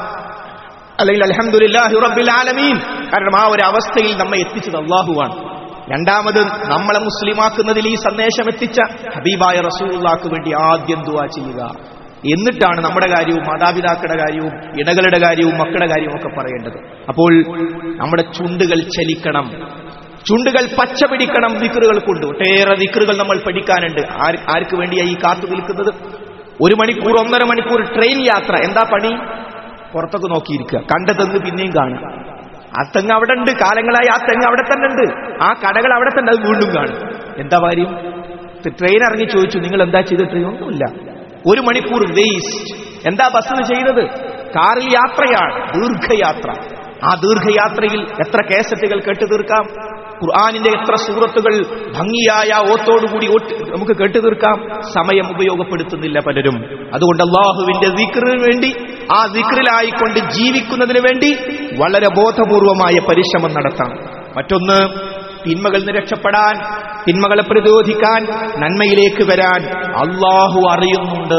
അല്ലെങ്കിൽ അലഹമുല്ലാഹി റബ്ബിൽ ആലമീൻ കാരണം ആ ഒരു അവസ്ഥയിൽ നമ്മെ എത്തിച്ചത് അള്ളാഹുവാണ് രണ്ടാമത് നമ്മളെ മുസ്ലിമാക്കുന്നതിൽ ഈ സന്ദേശം എത്തിച്ച ഹബീബായ റസൂള്ളാക്ക് വേണ്ടി ആദ്യം ദുവാ ചെയ്യുക എന്നിട്ടാണ് നമ്മുടെ കാര്യവും മാതാപിതാക്കളുടെ കാര്യവും ഇണകളുടെ കാര്യവും മക്കളുടെ കാര്യവും ഒക്കെ പറയേണ്ടത് അപ്പോൾ നമ്മുടെ ചുണ്ടുകൾ ചലിക്കണം ചുണ്ടുകൾ പച്ച പിടിക്കണം വിക്റുകൾ കൊണ്ട് ഒട്ടേറെ വിക്റുകൾ നമ്മൾ പഠിക്കാനുണ്ട് ആര്- ആർക്ക് വേണ്ടിയായി ഈ കാത്തു നിൽക്കുന്നത് ഒരു മണിക്കൂർ ഒന്നര മണിക്കൂർ ട്രെയിൻ യാത്ര എന്താ പണി പുറത്തൊക്കെ നോക്കിയിരിക്കുക കണ്ട തെങ്ങ് പിന്നെയും കാണുക ആ തെങ്ങ് അവിടെ ഉണ്ട് കാലങ്ങളായി ആ തെങ്ങ് അവിടെ തന്നെ ഉണ്ട് ആ കടകൾ അവിടെ തന്നെ അത് വീണ്ടും കാണും എന്താ കാര്യം ട്രെയിൻ ഇറങ്ങി ചോദിച്ചു നിങ്ങൾ എന്താ ചെയ്ത ട്രെയിൻ ഒന്നുമില്ല ഒരു മണിക്കൂർ വേസ്റ്റ് എന്താ ബസ്സിന് ചെയ്തത് കാറിൽ യാത്രയാണ് ദീർഘയാത്ര ആ ദീർഘയാത്രയിൽ എത്ര കേസറ്റുകൾ കേട്ടു തീർക്കാം ഖുർആാനിന്റെ എത്ര സൂറത്തുകൾ ഭംഗിയായ ഓത്തോടുകൂടി ഓട്ട് നമുക്ക് കേട്ടു തീർക്കാം സമയം ഉപയോഗപ്പെടുത്തുന്നില്ല പലരും അതുകൊണ്ട് അള്ളാഹുവിന്റെ ദിക്റിന് വേണ്ടി ആ ദിക്റിലായിക്കൊണ്ട് ജീവിക്കുന്നതിന് വേണ്ടി വളരെ ബോധപൂർവമായ പരിശ്രമം നടത്തണം മറ്റൊന്ന് തിന്മകളിൽ നിന്ന് രക്ഷപ്പെടാൻ തിന്മകളെ പ്രതിരോധിക്കാൻ നന്മയിലേക്ക് വരാൻ അള്ളാഹു അറിയുന്നുണ്ട്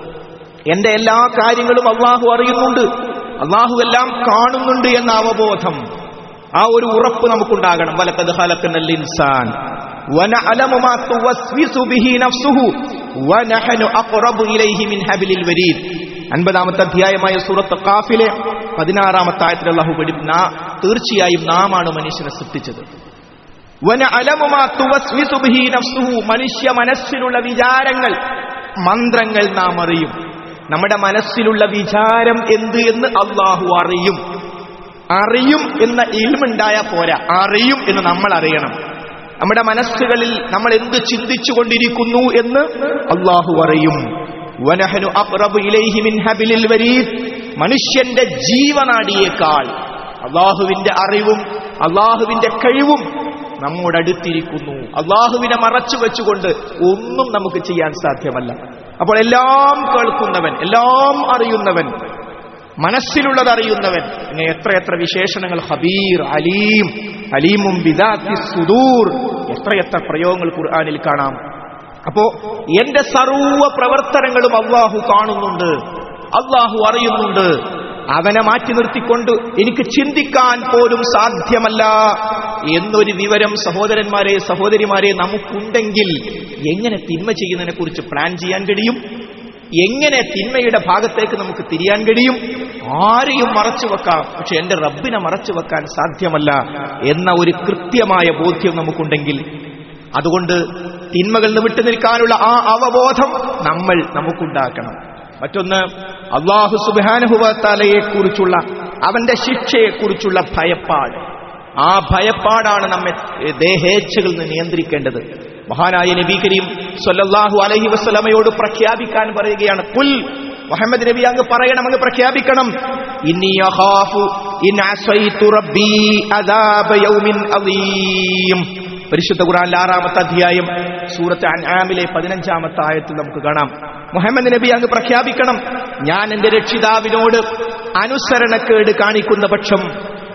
എന്റെ എല്ലാ കാര്യങ്ങളും അള്ളാഹു അറിയുന്നുണ്ട് അള്ളാഹു എല്ലാം കാണുന്നുണ്ട് എന്ന അവബോധം ആ ഒരു ഉറപ്പ് നമുക്കുണ്ടാകണം വലക്കത് ഹലക്കനൽ ഇൻസാൻ وَنَعْلَمُ مَا تُوَسْوِسُ بِهِ نَفْسُهُ وَنَحْنُ أَقْرَبُ إِلَيْهِ مِنْ حَبْلِ الْوَرِيدِ അൻപതാമത്തെ അധ്യായമായ സൂറത്ത് കാഫിലെ പതിനാറാമത്തെ ആയത്തിൽ അള്ളാഹു പഠി നാ- തീർച്ചയായും നാമാണ് മനുഷ്യനെ സൃഷ്ടിച്ചത് وَنَعْلَمُ مَا تُوَسْوِسُ بِهِ نَفْسُهُ മനുഷ്യ മനസ്സിലുള്ള വിചാരങ്ങൾ മന്ത്രങ്ങൾ നാം അറിയും നമ്മുടെ മനസ്സിലുള്ള വിചാരം എന്ത് എന്ന് അള്ളാഹു അറിയും അറിയും എന്ന ഇൽമുണ്ടായ പോരാ അറിയും എന്ന് നമ്മൾ അറിയണം നമ്മുടെ മനസ്സുകളിൽ നമ്മൾ എന്ത് ചിന്തിച്ചു കൊണ്ടിരിക്കുന്നു എന്ന് അള്ളാഹു അറിയും വനഹനു അഖ്റബു ഇലൈഹി മിൻ ഹബിലിൽ വരീദ് മനുഷ്യന്റെ ജീവനാടിയേക്കാൾ അള്ളാഹുവിന്റെ അറിവും അള്ളാഹുവിന്റെ കഴിവും നമ്മോട് അടുത്തിരിക്കുന്നു അള്ളാഹുവിനെ മറച്ചു വെച്ചുകൊണ്ട് ഒന്നും നമുക്ക് ചെയ്യാൻ സാധ്യമല്ല അപ്പോൾ എല്ലാം കേൾക്കുന്നവൻ എല്ലാം അറിയുന്നവൻ മനസ്സിലുള്ളത് അറിയുന്നവൻ ഇങ്ങനെ എത്രയെത്ര വിശേഷണങ്ങൾ ഹബീർ അലീം അലീമും ബിദാത്തി സുദൂർ എത്രയെത്ര പ്രയോഗങ്ങൾ ഖുർആനിൽ കാണാം അപ്പോ എന്റെ സർവ പ്രവർത്തനങ്ങളും അള്ളാഹു കാണുന്നുണ്ട് അള്ളാഹു അറിയുന്നുണ്ട് അവനെ മാറ്റി നിർത്തിക്കൊണ്ട് എനിക്ക് ചിന്തിക്കാൻ പോലും സാധ്യമല്ല എന്നൊരു വിവരം സഹോദരന്മാരെ സഹോദരിമാരെ നമുക്കുണ്ടെങ്കിൽ എങ്ങനെ തിന്മ ചെയ്യുന്നതിനെ കുറിച്ച് പ്ലാൻ ചെയ്യാൻ കഴിയും എങ്ങനെ തിന്മയുടെ ഭാഗത്തേക്ക് നമുക്ക് തിരിയാൻ കഴിയും ആരെയും മറച്ചു വെക്കാം പക്ഷെ എന്റെ റബ്ബിനെ മറച്ചു വെക്കാൻ സാധ്യമല്ല എന്ന ഒരു കൃത്യമായ ബോധ്യം നമുക്കുണ്ടെങ്കിൽ അതുകൊണ്ട് തിന്മകളിൽ നിന്ന് വിട്ടു നിൽക്കാനുള്ള ആ അവബോധം നമ്മൾ നമുക്കുണ്ടാക്കണം മറ്റൊന്ന് അള്ളാഹു സുബാനുഭവത്താലയെ കുറിച്ചുള്ള അവന്റെ ശിക്ഷയെക്കുറിച്ചുള്ള ഭയപ്പാട് ആ ഭയപ്പാടാണ് നമ്മെ ദേഹേച്ഛകളിൽ നിന്ന് നിയന്ത്രിക്കേണ്ടത് മഹാനായ നബി കരീം സല്ലല്ലാഹു അലൈഹി വസല്ലമയോട് പ്രഖ്യാപിക്കാൻ പറയുകയാണ് കുൽ മുഹമ്മദ് നബി അങ്ങ് പറയണം അങ്ങ് പ്രഖ്യാപിക്കണം ഇന്നി അഖാഫു ഇൻ അസൈതു റബ്ബി അദാബ യൗമിൻ അദീം പരിശുദ്ധ ഖുർആനിലെ ആറാമത്തെ അധ്യായം സൂറത്ത് അൻആമിലെ പതിനഞ്ചാമത്തെ ആയത്തിൽ നമുക്ക് കാണാം മുഹമ്മദ് നബി അങ്ങ് പ്രഖ്യാപിക്കണം ഞാൻ എന്റെ രക്ഷിതാവിനോട് അനുസരണക്കേട് കാണിക്കുന്ന പക്ഷം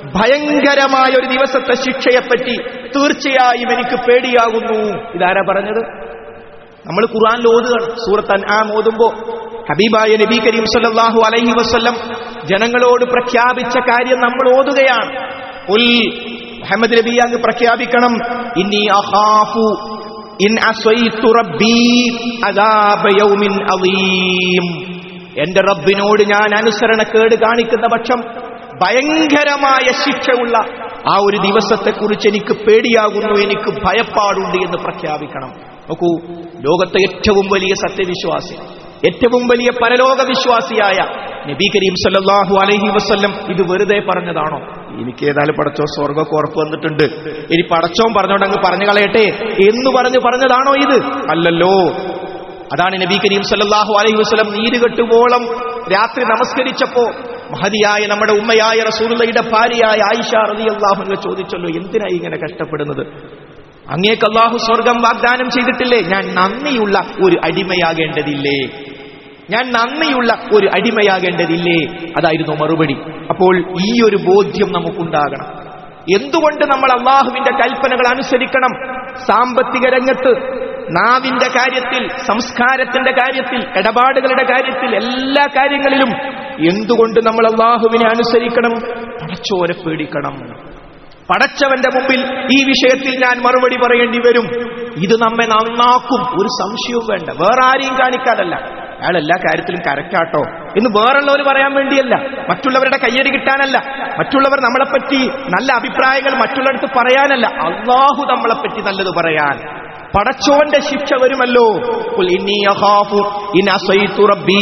ഭയങ്കരമായ ഒരു ദിവസത്തെ ശിക്ഷയെപ്പറ്റി തീർച്ചയായും എനിക്ക് പേടിയാകുന്നു ഇതാരാ പറഞ്ഞത് നമ്മൾ ഖുർആൻ ഓതുകയാണ് സൂറത്ത് അൻആം ഓതുമ്പോ ഹബീബായ നബി കരീം സല്ലല്ലാഹു അലൈഹി വസല്ലം ജനങ്ങളോട് പ്രഖ്യാപിച്ച കാര്യം നമ്മൾ ഓതുകയാണ് ഉൽ മുഹമ്മദ് നബി അങ്ങ് പ്രഖ്യാപിക്കണം ഇന്നി അഖാഫു ഇൻ അസൈതു റബ്ബി അദാബ യൗമിൻ അളീം എന്റെ റബ്ബിനോട് ഞാൻ അനുസരണക്കേട് കാണിക്കുന്ന പക്ഷം ഭയങ്കരമായ ശിക്ഷയുള്ള ആ ഒരു ദിവസത്തെക്കുറിച്ച് എനിക്ക് പേടിയാകുന്നു എനിക്ക് ഭയപ്പാടുണ്ട് എന്ന് പ്രഖ്യാപിക്കണം നോക്കൂ ലോകത്തെ ഏറ്റവും വലിയ സത്യവിശ്വാസി ഏറ്റവും വലിയ പരലോക വിശ്വാസിയായ നബി കരീം സല്ലല്ലാഹു അലൈഹി വസല്ലം ഇത് വെറുതെ പറഞ്ഞതാണോ എനിക്ക് ഏതായാലും പടച്ചോ സ്വർഗമൊക്കെ ഉറപ്പ് വന്നിട്ടുണ്ട് ഇനി പടച്ചോൻ പറഞ്ഞോണ്ട് അങ്ങ് പറഞ്ഞു കളയട്ടെ എന്ന് പറഞ്ഞു പറഞ്ഞതാണോ ഇത് അല്ലല്ലോ അതാണ് നബി കരീം സല്ലല്ലാഹു അലൈഹി വസല്ലം നീരുകെട്ടുവോളം രാത്രി നമസ്കരിച്ചപ്പോ മഹതിയായ നമ്മുടെ ഉമ്മയായ റസൂലുള്ളയുടെ ഭാര്യയായ ആയിഷ റളിയല്ലാഹു അൻഹ ചോദിച്ചല്ലോ എന്തിനായി ഇങ്ങനെ കഷ്ടപ്പെടുന്നത് അങ്ങേക്ക് അള്ളാഹു സ്വർഗം വാഗ്ദാനം ചെയ്തിട്ടില്ലേ ഞാൻ നന്ദിയുള്ള ഒരു അടിമയാകേണ്ടതില്ലേ ഞാൻ നന്ദിയുള്ള ഒരു അടിമയാകേണ്ടതില്ലേ അതായിരുന്നു മറുപടി അപ്പോൾ ഈ ഒരു ബോധ്യം നമുക്കുണ്ടാകണം എന്തുകൊണ്ട് നമ്മൾ അള്ളാഹുവിന്റെ കൽപ്പനകൾ അനുസരിക്കണം സാമ്പത്തിക രംഗത്ത് നാവിന്റെ കാര്യത്തിൽ സംസ്കാരത്തിന്റെ കാര്യത്തിൽ ഇടപാടുകളുടെ കാര്യത്തിൽ എല്ലാ കാര്യങ്ങളിലും എന്തുകൊണ്ട് നമ്മൾ അള്ളാഹുവിനെ അനുസരിക്കണം പടച്ചോരെ പേടിക്കണം പടച്ചവന്റെ മുമ്പിൽ ഈ വിഷയത്തിൽ ഞാൻ മറുപടി പറയേണ്ടി വരും ഇത് നമ്മെ നന്നാക്കും ഒരു സംശയവും വേണ്ട വേറെ ആരെയും കാണിക്കാനല്ല അയാൾ എല്ലാ കാര്യത്തിലും കരക്കാട്ടോ എന്ന് വേറുള്ളവർ പറയാൻ വേണ്ടിയല്ല മറ്റുള്ളവരുടെ കയ്യടി കിട്ടാനല്ല മറ്റുള്ളവർ നമ്മളെപ്പറ്റി നല്ല അഭിപ്രായങ്ങൾ മറ്റുള്ളവർക്ക് പറയാനല്ല അള്ളാഹു നമ്മളെപ്പറ്റി നല്ലത് പറയാൻ പടച്ചോന്റെ ശിക്ഷ വരുമല്ലോ ഖുൽ ഇന്നി അഖാഫു ഇൻ അസൈതു റബ്ബീ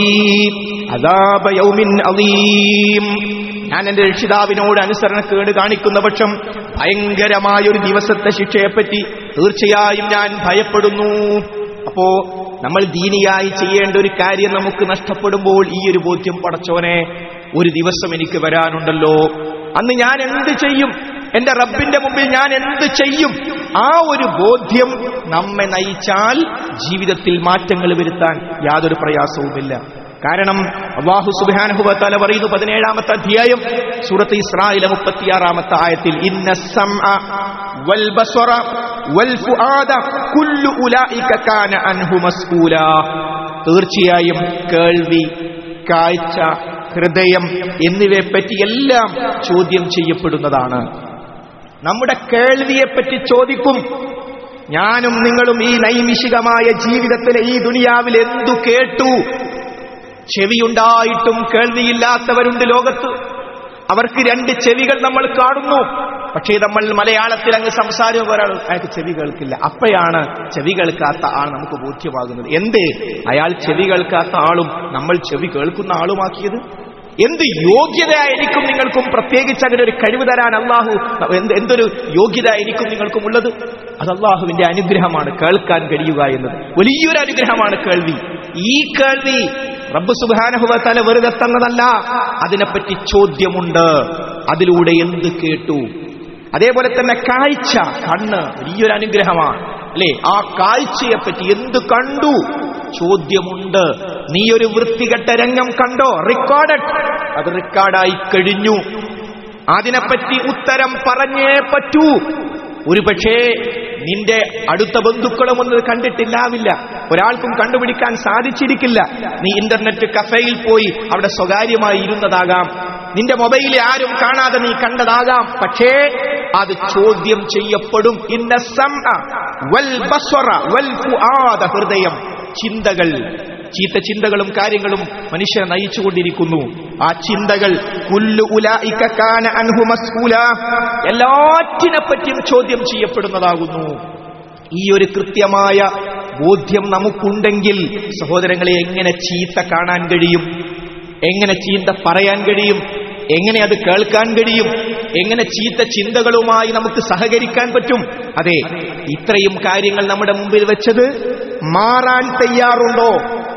അദാബ യൗമിൻ അളീം ഞാൻ എന്റെ രക്ഷിതാവിനോട് അനുസരണക്കേട് കാണിക്കുന്ന പക്ഷം ഭയങ്കരമായ ഒരു ദിവസത്തെ ശിക്ഷയെപ്പറ്റി തീർച്ചയായും ഞാൻ ഭയപ്പെടുന്നു അപ്പോ നമ്മൾ ദീനിയായി ചെയ്യേണ്ട ഒരു കാര്യം നമുക്ക് നഷ്ടപ്പെടുമ്പോൾ ഈ ഒരു ബോധ്യം പടച്ചോനെ ഒരു ദിവസം എനിക്ക് വരാനുണ്ടല്ലോ അന്ന് ഞാൻ എന്ത് ചെയ്യും എന്റെ റബ്ബിന്റെ മുമ്പിൽ ഞാൻ എന്ത് ചെയ്യും ആ ഒരു ബോധ്യം നമ്മെ നയിച്ചാൽ ജീവിതത്തിൽ മാറ്റങ്ങൾ വരുത്താൻ യാതൊരു പ്രയാസവുമില്ല കാരണം അള്ളാഹു സുബാനുഭവത്തല പറയുന്നു പതിനേഴാമത്തെ അധ്യായം സൂറത്ത് ഇസ്രായിലെ മുപ്പത്തിയാറാമത്തെ ആയത്തിൽ ഇന്ന സംഅ വൽ ബസ്വറ വൽ ഫുആദ കുല്ലു ഉലൈക കാന അൻഹു മസ്ഊല തീർച്ചയായും കേൾവി കാഴ്ച ഹൃദയം എന്നിവയെപ്പറ്റി എല്ലാം ചോദ്യം ചെയ്യപ്പെടുന്നതാണ് നമ്മുടെ കേൾവിയെപ്പറ്റി ചോദിക്കും ഞാനും നിങ്ങളും ഈ നൈമിഷികമായ ജീവിതത്തിലെ ഈ ദുനിയാവിൽ എന്തു കേട്ടു ചെവിയുണ്ടായിട്ടും കേൾവിയില്ലാത്തവരുണ്ട് ലോകത്ത് അവർക്ക് രണ്ട് ചെവികൾ നമ്മൾ കാണുന്നു പക്ഷേ നമ്മൾ മലയാളത്തിൽ അങ്ങ് സംസാരം ഒരാൾ അയാൾക്ക് ചെവി കേൾക്കില്ല അപ്പോഴാണ് ചെവി കേൾക്കാത്ത ആൾ നമുക്ക് ബോധ്യമാകുന്നത് എന്തേ അയാൾ ചെവി കേൾക്കാത്ത ആളും നമ്മൾ ചെവി കേൾക്കുന്ന ആളുമാക്കിയത് എന്ത് യോഗ്യതയായിരിക്കും നിങ്ങൾക്കും പ്രത്യേകിച്ച് അങ്ങനെ ഒരു കഴിവ് തരാൻ അള്ളാഹു എന്ത് എന്തൊരു യോഗ്യത ആയിരിക്കും നിങ്ങൾക്കും ഉള്ളത് അത് അള്ളാഹുവിന്റെ അനുഗ്രഹമാണ് കേൾക്കാൻ കഴിയുക എന്നത് വലിയൊരു അനുഗ്രഹമാണ് കേൾവി ഈ കേൾവി റബ്ബ് സുബാനഹുവത്തല വെറുതെ തന്നതല്ല അതിനെപ്പറ്റി ചോദ്യമുണ്ട് അതിലൂടെ എന്ത് കേട്ടു അതേപോലെ തന്നെ കാഴ്ച കണ്ണ് വലിയൊരു അനുഗ്രഹമാണ് അല്ലേ ആ കാഴ്ചയെപ്പറ്റി എന്ത് കണ്ടു ചോദ്യമുണ്ട് നീ ഒരു വൃത്തികെട്ട രംഗം കണ്ടോ റെക്കോർഡഡ് അത് റെക്കോർഡായി കഴിഞ്ഞു അതിനെപ്പറ്റി ഉത്തരം പറഞ്ഞേ പറ്റൂ ഒരു പക്ഷേ നിന്റെ അടുത്ത ബന്ധുക്കളും ഒന്നും കണ്ടിട്ടില്ലാവില്ല ഒരാൾക്കും കണ്ടുപിടിക്കാൻ സാധിച്ചിരിക്കില്ല നീ ഇന്റർനെറ്റ് കഫേയിൽ പോയി അവിടെ സ്വകാര്യമായി ഇരുന്നതാകാം നിന്റെ മൊബൈലിൽ ആരും കാണാതെ നീ കണ്ടതാകാം പക്ഷേ അത് ചോദ്യം ചെയ്യപ്പെടും ഇന്ന സംഅ വൽ ബസ്വറ വൽ ഫുആദ ഹൃദയം ചിന്തകൾ ചീത്ത ചിന്തകളും കാര്യങ്ങളും മനുഷ്യനെ നയിച്ചുകൊണ്ടിരിക്കുന്നു ആ ചിന്തകൾ കുല്ലു ഉലായിക കാന അൻഹു മസ്ഊല എല്ലാറ്റിനെ പറ്റിയും ചോദ്യം ചെയ്യപ്പെടുന്നതാകുന്നു ഈ ഒരു കൃത്യമായ ബോധ്യം നമുക്കുണ്ടെങ്കിൽ സഹോദരങ്ങളെ എങ്ങനെ ചീത്ത കാണാൻ കഴിയും എങ്ങനെ ചീത്ത പറയാൻ കഴിയും എങ്ങനെ അത് കേൾക്കാൻ കഴിയും എങ്ങനെ ചീത്ത ചിന്തകളുമായി നമുക്ക് സഹകരിക്കാൻ പറ്റും അതെ ഇത്രയും കാര്യങ്ങൾ നമ്മുടെ മുമ്പിൽ വെച്ചത് മാറാൻ തയ്യാറുണ്ടോ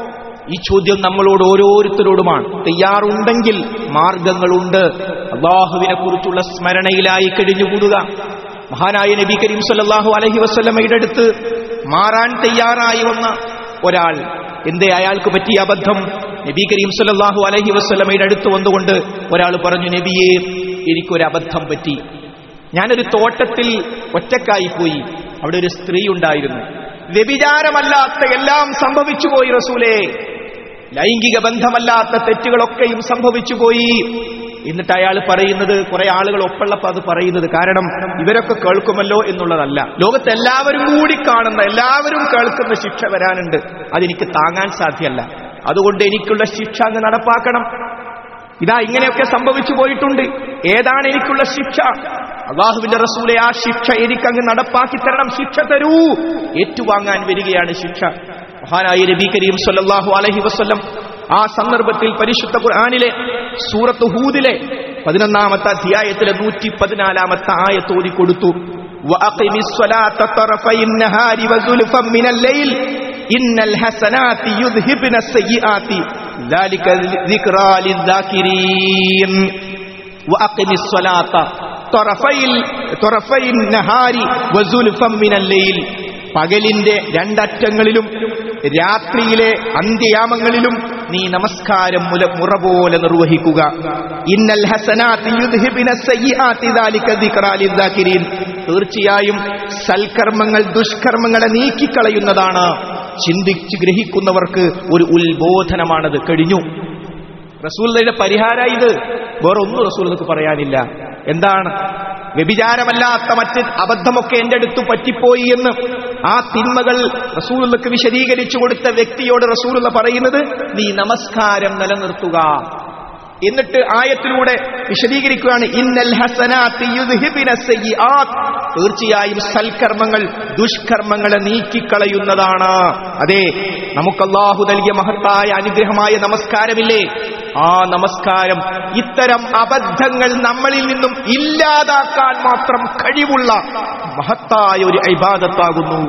ഈ ചോദ്യം നമ്മളോട് ഓരോരുത്തരോടുമാണ് തയ്യാറുണ്ടെങ്കിൽ മാർഗങ്ങളുണ്ട് അള്ളാഹുവിനെ കുറിച്ചുള്ള സ്മരണയിലായി കഴിഞ്ഞുകൂടുക മഹാനായ നബി കരീം സല്ലല്ലാഹു അലൈഹി വസല്ലമയുടെ അടുത്ത് മാറാൻ തയ്യാറായി വന്ന ഒരാൾ എന്തേ അയാൾക്ക് പറ്റിയ അബദ്ധം നബി കരീം സല്ലല്ലാഹു അലൈഹി വസല്ലമയുടെ അടുത്ത് വന്നുകൊണ്ട് ഒരാൾ പറഞ്ഞു നബിയെ എനിക്കൊരു അബദ്ധം പറ്റി ഞാനൊരു തോട്ടത്തിൽ ഒറ്റക്കായി പോയി അവിടെ ഒരു സ്ത്രീ ഉണ്ടായിരുന്നു വ്യഭിചാരമല്ലാത്ത എല്ലാം സംഭവിച്ചു പോയി റസൂലേ ലൈംഗിക ബന്ധമല്ലാത്ത തെറ്റുകളൊക്കെയും സംഭവിച്ചു പോയി എന്നിട്ട് അയാൾ പറയുന്നത് കുറെ ആളുകൾ ഒപ്പുള്ളപ്പോ അത് പറയുന്നത് കാരണം ഇവരൊക്കെ കേൾക്കുമല്ലോ എന്നുള്ളതല്ല ലോകത്ത് എല്ലാവരും കൂടി കാണുന്ന എല്ലാവരും കേൾക്കുന്ന ശിക്ഷ വരാനുണ്ട് അതെനിക്ക് താങ്ങാൻ സാധ്യമല്ല അതുകൊണ്ട് എനിക്കുള്ള ശിക്ഷ അങ്ങ് നടപ്പാക്കണം ഇതാ ഇങ്ങനെയൊക്കെ സംഭവിച്ചു പോയിട്ടുണ്ട് ഏതാണ് എനിക്കുള്ള ശിക്ഷ അള്ളാഹുവിന്റെ റസൂലെ ആ ശിക്ഷ എനിക്കങ്ങ് നടപ്പാക്കി തരണം ശിക്ഷ തരൂ ഏറ്റുവാങ്ങാൻ വരികയാണ് ശിക്ഷ മഹാനായ നബി കരീം സല്ലല്ലാഹു അലൈഹി വസല്ലം ആ സന്ദർഭത്തിൽ പരിശുദ്ധ ഖുർആനിലെ സൂറത്ത് ഹൂദിലെ പതിനൊന്നാമത്തെ അധ്യായത്തിലെ നൂറ്റി പതിനാലാമത്തെ ആയത്ത് ഓതി കൊടുത്തു وأقم الصلاة طرفي النهار وزلفا من الليل إن الحسنات يذهبن السيئات ذلك ذكرى للذاكرين وأقم الصلاة طرفي طرفي النهار وزلفا من الليل പകലിന്റെ രണ്ടറ്റങ്ങളിലും രാത്രിയിലെ അന്ത്യയാമങ്ങളിലും നീ നമസ്കാരം മുല മുറ പോലെ നിർവഹിക്കുക ഇന്നൽ ഹസനാത്തി യുദ്ഹിബിന സയ്യിആത്തി ദാലിക ദിക്റാ ലിദ്ദാകിരീൻ തീർച്ചയായും സൽക്കർമ്മങ്ങൾ ദുഷ്കർമ്മങ്ങളെ നീക്കിക്കളയുന്നതാണ് ചിന്തിച്ച് ഗ്രഹിക്കുന്നവർക്ക് ഒരു ഉത്ബോധനമാണത് കഴിഞ്ഞു റസൂലിന്റെ പരിഹാര ഇത് വേറെ ഒന്നും റസൂലിക്ക് പറയാനില്ല എന്താണ് വ്യഭിചാരമല്ലാത്ത മറ്റ് അബദ്ധമൊക്കെ എന്റെ അടുത്ത് പറ്റിപ്പോയി എന്ന് ആ തിന്മകൾ റസൂലുള്ളക്ക് വിശദീകരിച്ചു കൊടുത്ത വ്യക്തിയോട് റസൂലുള്ള പറയുന്നത് നീ നമസ്കാരം നിലനിർത്തുക എന്നിട്ട് ആയത്തിലൂടെ വിശദീകരിക്കുകയാണ് ഇന്നൽ ഹസനാത്തി യുദ്ഹിബിന സയ്യിആത്ത് തീർച്ചയായും സൽക്കർമ്മങ്ങൾ ദുഷ്കർമ്മങ്ങളെ നീക്കിക്കളയുന്നതാണ് അതെ നമുക്ക് അല്ലാഹു നൽകിയ മഹത്തായ അനുഗ്രഹമായ നമസ്കാരമില്ലേ ആ നമസ്കാരം ഇത്തരം അബദ്ധങ്ങൾ നമ്മളിൽ നിന്നും ഇല്ലാതാക്കാൻ മാത്രം കഴിവുള്ള മഹത്തായ ഒരു ഇബാദത്താകുന്നു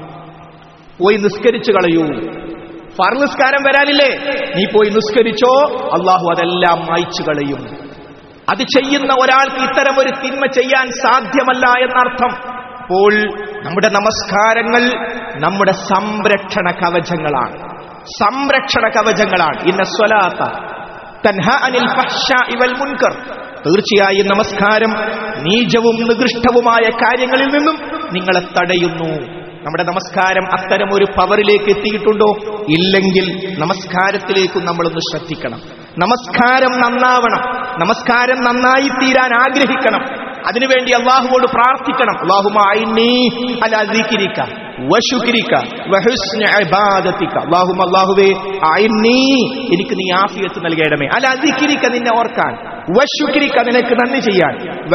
പോയി നിസ്കരിച്ചു കളയൂ ഫർ നിസ്കാരം വരാനില്ലേ നീ പോയി നിസ്കരിച്ചോ അള്ളാഹു അതെല്ലാം മായ്ച്ചു കളയും അത് ചെയ്യുന്ന ഒരാൾക്ക് ഇത്തരം ഒരു തിന്മ ചെയ്യാൻ സാധ്യമല്ല എന്നർത്ഥം അപ്പോൾ നമ്മുടെ നമസ്കാരങ്ങൾ നമ്മുടെ സംരക്ഷണ കവചങ്ങളാണ് സംരക്ഷണ കവചങ്ങളാണ് ഇന്ന സ്വലാത്ത തൻഹ അനിൽ ഫഹ്ശാഇ വൽ മുൻകർ തീർച്ചയായും നമസ്കാരം നീചവും നികൃഷ്ടവുമായ കാര്യങ്ങളിൽ നിന്നും നിങ്ങളെ തടയുന്നു നമ്മുടെ നമസ്കാരം അത്തരം ഒരു പവറിലേക്ക് എത്തിയിട്ടുണ്ടോ ഇല്ലെങ്കിൽ നമസ്കാരത്തിലേക്കും നമ്മളൊന്ന് ശ്രദ്ധിക്കണം നമസ്കാരം നന്നാവണം നമസ്കാരം നന്നായി തീരാൻ ആഗ്രഹിക്കണം അതിനുവേണ്ടി അള്ളാഹുവോട് പ്രാർത്ഥിക്കണം അള്ളാഹുവേ എനിക്ക് നീ ആഫിയത്ത് നൽകണമേ അല അദിക്കിരിക്ക നിന്നെ ഓർക്കാൻ വശുക്കിരിക്ക നിനക്ക് നന്ദി ചെയ്യാൻ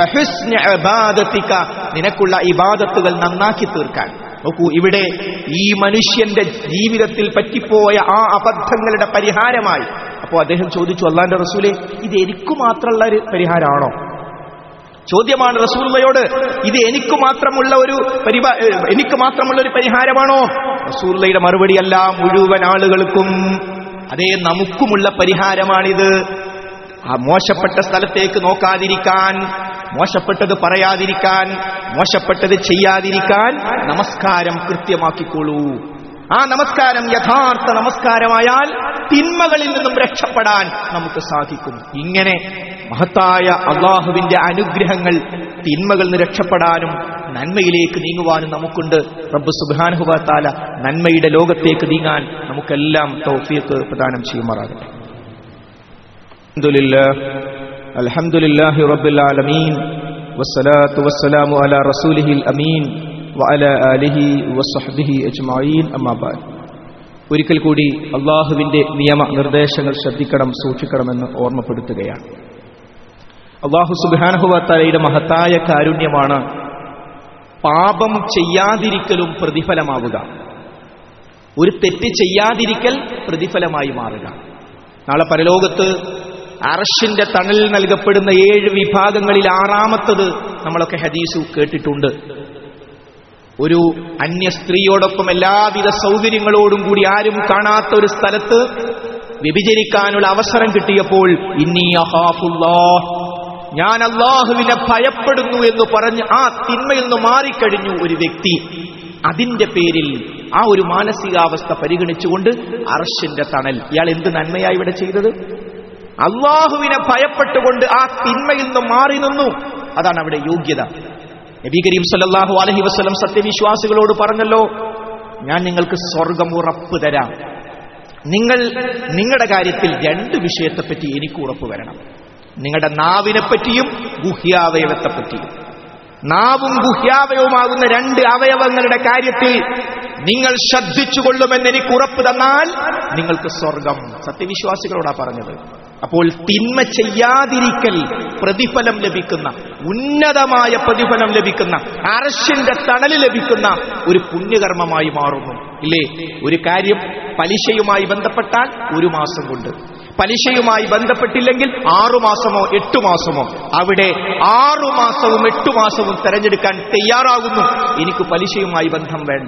നിനക്കുള്ള ഇബാദത്തുകൾ നന്നാക്കി തീർക്കാൻ നോക്കൂ ഇവിടെ ഈ മനുഷ്യന്റെ ജീവിതത്തിൽ പറ്റിപ്പോയ ആ അബദ്ധങ്ങളുടെ പരിഹാരമായി അപ്പോൾ അദ്ദേഹം ചോദിച്ചു അള്ളാന്റെ റസൂലെ ഇത് എനിക്ക് മാത്രമുള്ള ഒരു പരിഹാരമാണോ ചോദ്യമാണ് റസൂള്ളയോട് ഇത് എനിക്ക് മാത്രമുള്ള ഒരു പരിപാ എനിക്ക് മാത്രമുള്ള ഒരു പരിഹാരമാണോ റസൂള്ളയുടെ മറുപടിയല്ല മുഴുവൻ ആളുകൾക്കും അതേ നമുക്കുമുള്ള പരിഹാരമാണിത് ആ മോശപ്പെട്ട സ്ഥലത്തേക്ക് നോക്കാതിരിക്കാൻ മോശപ്പെട്ടത് പറയാതിരിക്കാൻ മോശപ്പെട്ടത് ചെയ്യാതിരിക്കാൻ നമസ്കാരം കൃത്യമാക്കിക്കോളൂ ആ നമസ്കാരം യഥാർത്ഥ നമസ്കാരമായാൽ തിന്മകളിൽ നിന്നും രക്ഷപ്പെടാൻ നമുക്ക് സാധിക്കും ഇങ്ങനെ മഹത്തായ അള്ളാഹുവിന്റെ അനുഗ്രഹങ്ങൾ തിന്മകളിൽ നിന്ന് രക്ഷപ്പെടാനും നന്മയിലേക്ക് നീങ്ങുവാനും നമുക്കുണ്ട് റബ്ബ് സുബാനുഹുബാത്താല നന്മയുടെ ലോകത്തേക്ക് നീങ്ങാൻ നമുക്കെല്ലാം തൗഫീഖ് പ്രദാനം ചെയ്യുമാറാകട്ടെ الحمد لله رب العالمين والصلاة والسلام على رسوله الأمين وعلى آله وصحبه أجمعين أما بعد ഒരിക്കൽ കൂടി അള്ളാഹുവിന്റെ നിയമ നിർദ്ദേശങ്ങൾ ശ്രദ്ധിക്കണം സൂക്ഷിക്കണമെന്ന് ഓർമ്മപ്പെടുത്തുകയാണ് അള്ളാഹു സുബാനഹുവത്തലയുടെ മഹത്തായ കാരുണ്യമാണ് പാപം ചെയ്യാതിരിക്കലും പ്രതിഫലമാവുക ഒരു തെറ്റ് ചെയ്യാതിരിക്കൽ പ്രതിഫലമായി മാറുക നാളെ പരലോകത്ത് അർഷിന്റെ തണൽ നൽകപ്പെടുന്ന ഏഴ് വിഭാഗങ്ങളിൽ ആറാമത്തത് നമ്മളൊക്കെ ഹദീസു കേട്ടിട്ടുണ്ട് ഒരു അന്യ സ്ത്രീയോടൊപ്പം എല്ലാവിധ സൗകര്യങ്ങളോടും കൂടി ആരും കാണാത്ത ഒരു സ്ഥലത്ത് വ്യഭിചരിക്കാനുള്ള അവസരം കിട്ടിയപ്പോൾ ഇന്നീ അഹാഫുല്ലാ ഞാൻ അള്ളാഹുവിനെ ഭയപ്പെടുന്നു എന്ന് പറഞ്ഞ് ആ തിന്മയിൽ നിന്ന് മാറിക്കഴിഞ്ഞു ഒരു വ്യക്തി അതിന്റെ പേരിൽ ആ ഒരു മാനസികാവസ്ഥ പരിഗണിച്ചുകൊണ്ട് അർഷിന്റെ തണൽ ഇയാൾ എന്ത് നന്മയായി ഇവിടെ ചെയ്തത് അള്ളാഹുവിനെ ഭയപ്പെട്ടുകൊണ്ട് ആ തിന്മയിൽ നിന്ന് മാറി നിന്നു അതാണ് അവിടെ യോഗ്യത നബി കരീം സല്ലല്ലാഹു അലൈഹി വസല്ലം സത്യവിശ്വാസികളോട് പറഞ്ഞല്ലോ ഞാൻ നിങ്ങൾക്ക് സ്വർഗം ഉറപ്പ് തരാം നിങ്ങൾ നിങ്ങളുടെ കാര്യത്തിൽ രണ്ട് വിഷയത്തെപ്പറ്റി എനിക്ക് ഉറപ്പ് വരണം നിങ്ങളുടെ നാവിനെ പറ്റിയും ഗുഹ്യാവയവത്തെ പറ്റിയും നാവും ഗുഹ്യാവയവുമാകുന്ന രണ്ട് അവയവങ്ങളുടെ കാര്യത്തിൽ നിങ്ങൾ ശ്രദ്ധിച്ചുകൊള്ളുമെന്ന് എനിക്ക് ഉറപ്പ് തന്നാൽ നിങ്ങൾക്ക് സ്വർഗം സത്യവിശ്വാസികളോടാ പറഞ്ഞത് അപ്പോൾ തിന്മ ചെയ്യാതിരിക്കൽ പ്രതിഫലം ലഭിക്കുന്ന ഉന്നതമായ പ്രതിഫലം ലഭിക്കുന്ന അർഷിന്റെ തണല് ലഭിക്കുന്ന ഒരു പുണ്യകർമ്മമായി മാറുന്നു ഇല്ലേ ഒരു കാര്യം പലിശയുമായി ബന്ധപ്പെട്ടാൽ ഒരു മാസം കൊണ്ട് പലിശയുമായി ബന്ധപ്പെട്ടില്ലെങ്കിൽ ആറു മാസമോ എട്ടു മാസമോ അവിടെ ആറു മാസവും എട്ടു മാസവും തെരഞ്ഞെടുക്കാൻ തയ്യാറാകുന്നു എനിക്ക് പലിശയുമായി ബന്ധം വേണ്ട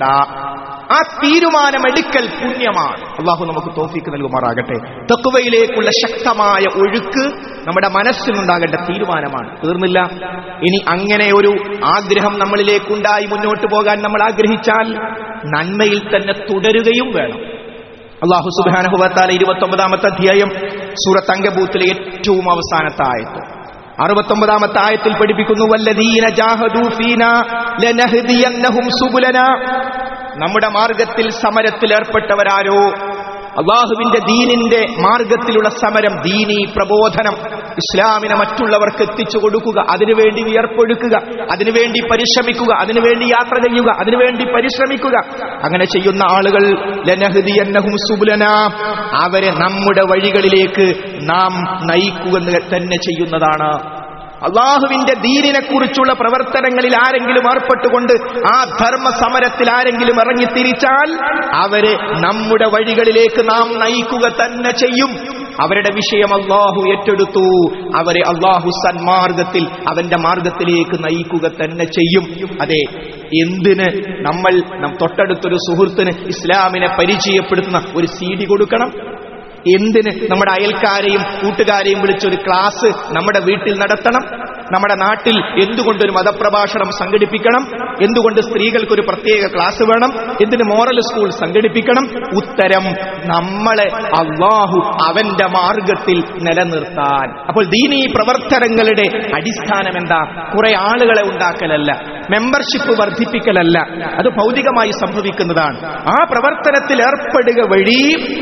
ആ തീരുമാനമെടുക്കൽ പുണ്യമാണ് അള്ളാഹു നമുക്ക് തോഫിക്ക് നൽകുമാറാകട്ടെ തക്കുവയിലേക്കുള്ള ശക്തമായ ഒഴുക്ക് നമ്മുടെ മനസ്സിനുണ്ടാകേണ്ട തീരുമാനമാണ് തീർന്നില്ല ഇനി അങ്ങനെ ഒരു ആഗ്രഹം നമ്മളിലേക്കുണ്ടായി മുന്നോട്ട് പോകാൻ നമ്മൾ ആഗ്രഹിച്ചാൽ നന്മയിൽ തന്നെ തുടരുകയും വേണം അള്ളാഹു സുബാനഹുബത്താല ഇരുപത്തി ഒമ്പതാമത്തെ അധ്യായം സൂറത്ത് അങ്കബൂത്തിലെ ഏറ്റവും അവസാനത്തെ ആയത്ത് അറുപത്തൊമ്പതാമത്തെ ആയത്തിൽ പഠിപ്പിക്കുന്നു വല്ലദീന ജാഹദൂ ഫീനാ ലനഹ്ദിയന്നഹും സുബുലനാ നമ്മുടെ മാർഗത്തിൽ സമരത്തിൽ ഏർപ്പെട്ടവരാരോ അള്ളാഹുവിന്റെ ദീനിന്റെ മാർഗത്തിലുള്ള സമരം ദീനി പ്രബോധനം ഇസ്ലാമിനെ മറ്റുള്ളവർക്ക് എത്തിച്ചു കൊടുക്കുക അതിനുവേണ്ടി വിയർപ്പൊഴുക്കുക അതിനുവേണ്ടി പരിശ്രമിക്കുക അതിനുവേണ്ടി യാത്ര ചെയ്യുക അതിനുവേണ്ടി പരിശ്രമിക്കുക അങ്ങനെ ചെയ്യുന്ന ആളുകൾ ലനഹദിയന്നഹും സുബുലന അവരെ നമ്മുടെ വഴികളിലേക്ക് നാം നയിക്കുക തന്നെ ചെയ്യുന്നതാണ് അള്ളാഹുവിന്റെ ദീനിനെ കുറിച്ചുള്ള പ്രവർത്തനങ്ങളിൽ ആരെങ്കിലും ഏർപ്പെട്ടുകൊണ്ട് ആ ധർമ്മ സമരത്തിൽ ആരെങ്കിലും ഇറങ്ങിത്തിരിച്ചാൽ അവരെ നമ്മുടെ വഴികളിലേക്ക് നാം നയിക്കുക തന്നെ ചെയ്യും അവരുടെ വിഷയം അള്ളാഹു ഏറ്റെടുത്തു അവരെ അള്ളാഹു സന്മാർഗത്തിൽ അവന്റെ മാർഗത്തിലേക്ക് നയിക്കുക തന്നെ ചെയ്യും അതെ എന്തിന് നമ്മൾ നം തൊട്ടടുത്തൊരു സുഹൃത്തിന് ഇസ്ലാമിനെ പരിചയപ്പെടുത്തുന്ന ഒരു സി ഡി കൊടുക്കണം എന്തിന് നമ്മുടെ അയൽക്കാരെയും കൂട്ടുകാരെയും വിളിച്ചൊരു ക്ലാസ് നമ്മുടെ വീട്ടിൽ നടത്തണം നമ്മുടെ നാട്ടിൽ എന്തുകൊണ്ടൊരു മതപ്രഭാഷണം സംഘടിപ്പിക്കണം എന്തുകൊണ്ട് സ്ത്രീകൾക്കൊരു പ്രത്യേക ക്ലാസ് വേണം എന്തിന് മോറൽ സ്കൂൾ സംഘടിപ്പിക്കണം ഉത്തരം നമ്മളെ അള്ളാഹു അവന്റെ മാർഗത്തിൽ നിലനിർത്താൻ അപ്പോൾ ദീനീ പ്രവർത്തനങ്ങളുടെ അടിസ്ഥാനം എന്താ കുറെ ആളുകളെ ഉണ്ടാക്കലല്ല മെമ്പർഷിപ്പ് വർദ്ധിപ്പിക്കലല്ല അത് ഭൗതികമായി സംഭവിക്കുന്നതാണ് ആ പ്രവർത്തനത്തിൽ ഏർപ്പെടുക വഴി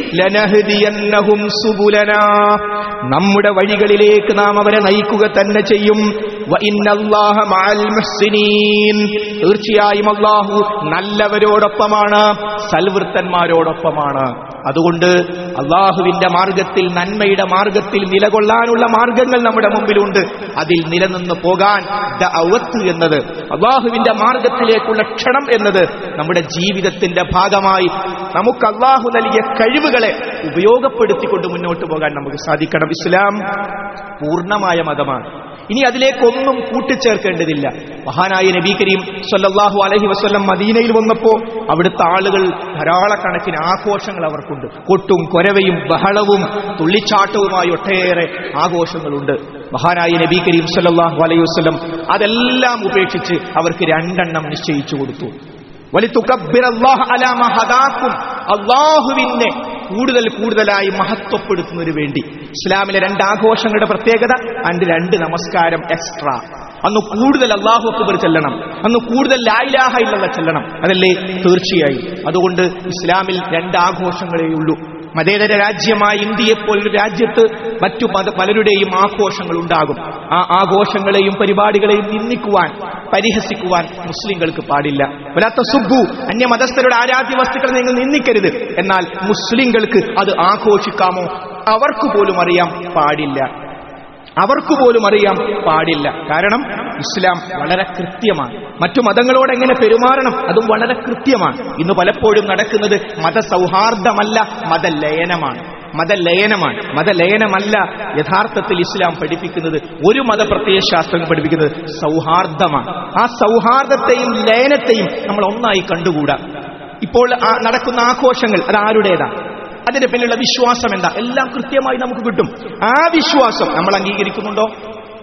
ലനഹദിയന്നഹും സുബുലന നമ്മുടെ വഴികളിലേക്ക് നാം അവരെ നയിക്കുക തന്നെ ചെയ്യും വ ഇന്നല്ലാഹ മഅൽ മുഹ്സിനീൻ തീർച്ചയായും അള്ളാഹു നല്ലവരോടൊപ്പമാണ് സൽവൃത്തന്മാരോടൊപ്പമാണ് അതുകൊണ്ട് അള്ളാഹുവിന്റെ മാർഗത്തിൽ നന്മയുടെ മാർഗത്തിൽ നിലകൊള്ളാനുള്ള മാർഗങ്ങൾ നമ്മുടെ മുമ്പിലുണ്ട് അതിൽ നിലനിന്ന് പോകാൻ ദഅവത്ത് എന്നത് അള്ളാഹുവിന്റെ മാർഗത്തിലേക്കുള്ള ക്ഷണം എന്നത് നമ്മുടെ ജീവിതത്തിന്റെ ഭാഗമായി നമുക്ക് അള്ളാഹു നൽകിയ കഴിവുകളെ ഉപയോഗപ്പെടുത്തിക്കൊണ്ട് മുന്നോട്ട് പോകാൻ നമുക്ക് സാധിക്കണം ഇസ്ലാം പൂർണ്ണമായ മതമാണ് ഇനി അതിലേക്കൊന്നും കൂട്ടിച്ചേർക്കേണ്ടതില്ല മഹാനായ നബി കരീം സല്ലല്ലാഹു അലൈഹി വസല്ലം മദീനയിൽ വന്നപ്പോ അവിടുത്തെ ആളുകൾ ധാരാളക്കണക്കിന് ആഘോഷങ്ങൾ അവർക്കുണ്ട് കൊട്ടും കൊരവയും ബഹളവും തുള്ളിച്ചാട്ടവുമായി ഒട്ടേറെ ആഘോഷങ്ങളുണ്ട് മഹാനായ നബി കരീം സല്ലല്ലാഹു അലൈഹി വസല്ലം അതെല്ലാം ഉപേക്ഷിച്ച് അവർക്ക് രണ്ടെണ്ണം നിശ്ചയിച്ചു കൊടുത്തു അള്ളാഹുവിനെ കൂടുതൽ കൂടുതലായി മഹത്വപ്പെടുത്തുന്നതിന് വേണ്ടി ഇസ്ലാമിലെ രണ്ട് ആഘോഷങ്ങളുടെ പ്രത്യേകത അണ്ട് രണ്ട് നമസ്കാരം എക്സ്ട്രാ അന്ന് കൂടുതൽ അള്ളാഹു അക്ബർ ചെല്ലണം അന്ന് കൂടുതൽ ലായിലാഹ ഇല്ലല്ല ചെല്ലണം അതല്ലേ തീർച്ചയായും അതുകൊണ്ട് ഇസ്ലാമിൽ രണ്ട് ആഘോഷങ്ങളേ ഉള്ളൂ മതേതര രാജ്യമായ ഇന്ത്യയെപ്പോലൊരു രാജ്യത്ത് മറ്റു മത പലരുടെയും ആഘോഷങ്ങൾ ഉണ്ടാകും ആ ആഘോഷങ്ങളെയും പരിപാടികളെയും നിന്ദിക്കുവാൻ പരിഹസിക്കുവാൻ മുസ്ലിങ്ങൾക്ക് പാടില്ല വലാത്ത സുബ്ബു അന്യമതസ്ഥരുടെ ആരാധ്യ വസ്തുക്കളെ നിങ്ങൾ നിന്ദിക്കരുത് എന്നാൽ മുസ്ലിങ്ങൾക്ക് അത് ആഘോഷിക്കാമോ അവർക്ക് പോലും അറിയാം പാടില്ല അവർക്ക് പോലും അറിയാം പാടില്ല കാരണം ഇസ്ലാം വളരെ കൃത്യമാണ് മറ്റു മതങ്ങളോട് എങ്ങനെ പെരുമാറണം അതും വളരെ കൃത്യമാണ് ഇന്ന് പലപ്പോഴും നടക്കുന്നത് മതസൗഹാർദ്ദമല്ല മതലയനമാണ് മതലയനമാണ് മതലയനമല്ല യഥാർത്ഥത്തിൽ ഇസ്ലാം പഠിപ്പിക്കുന്നത് ഒരു മതപ്രത്യയശാസ്ത്രം പഠിപ്പിക്കുന്നത് സൗഹാർദ്ദമാണ് ആ സൗഹാർദ്ദത്തെയും ലയനത്തെയും നമ്മൾ ഒന്നായി കണ്ടുകൂടാ ഇപ്പോൾ ആ നടക്കുന്ന ആഘോഷങ്ങൾ അത് ആരുടേതാ അതിന്റെ പിന്നിലുള്ള വിശ്വാസം എന്താ എല്ലാം കൃത്യമായി നമുക്ക് കിട്ടും ആ വിശ്വാസം നമ്മൾ അംഗീകരിക്കുന്നുണ്ടോ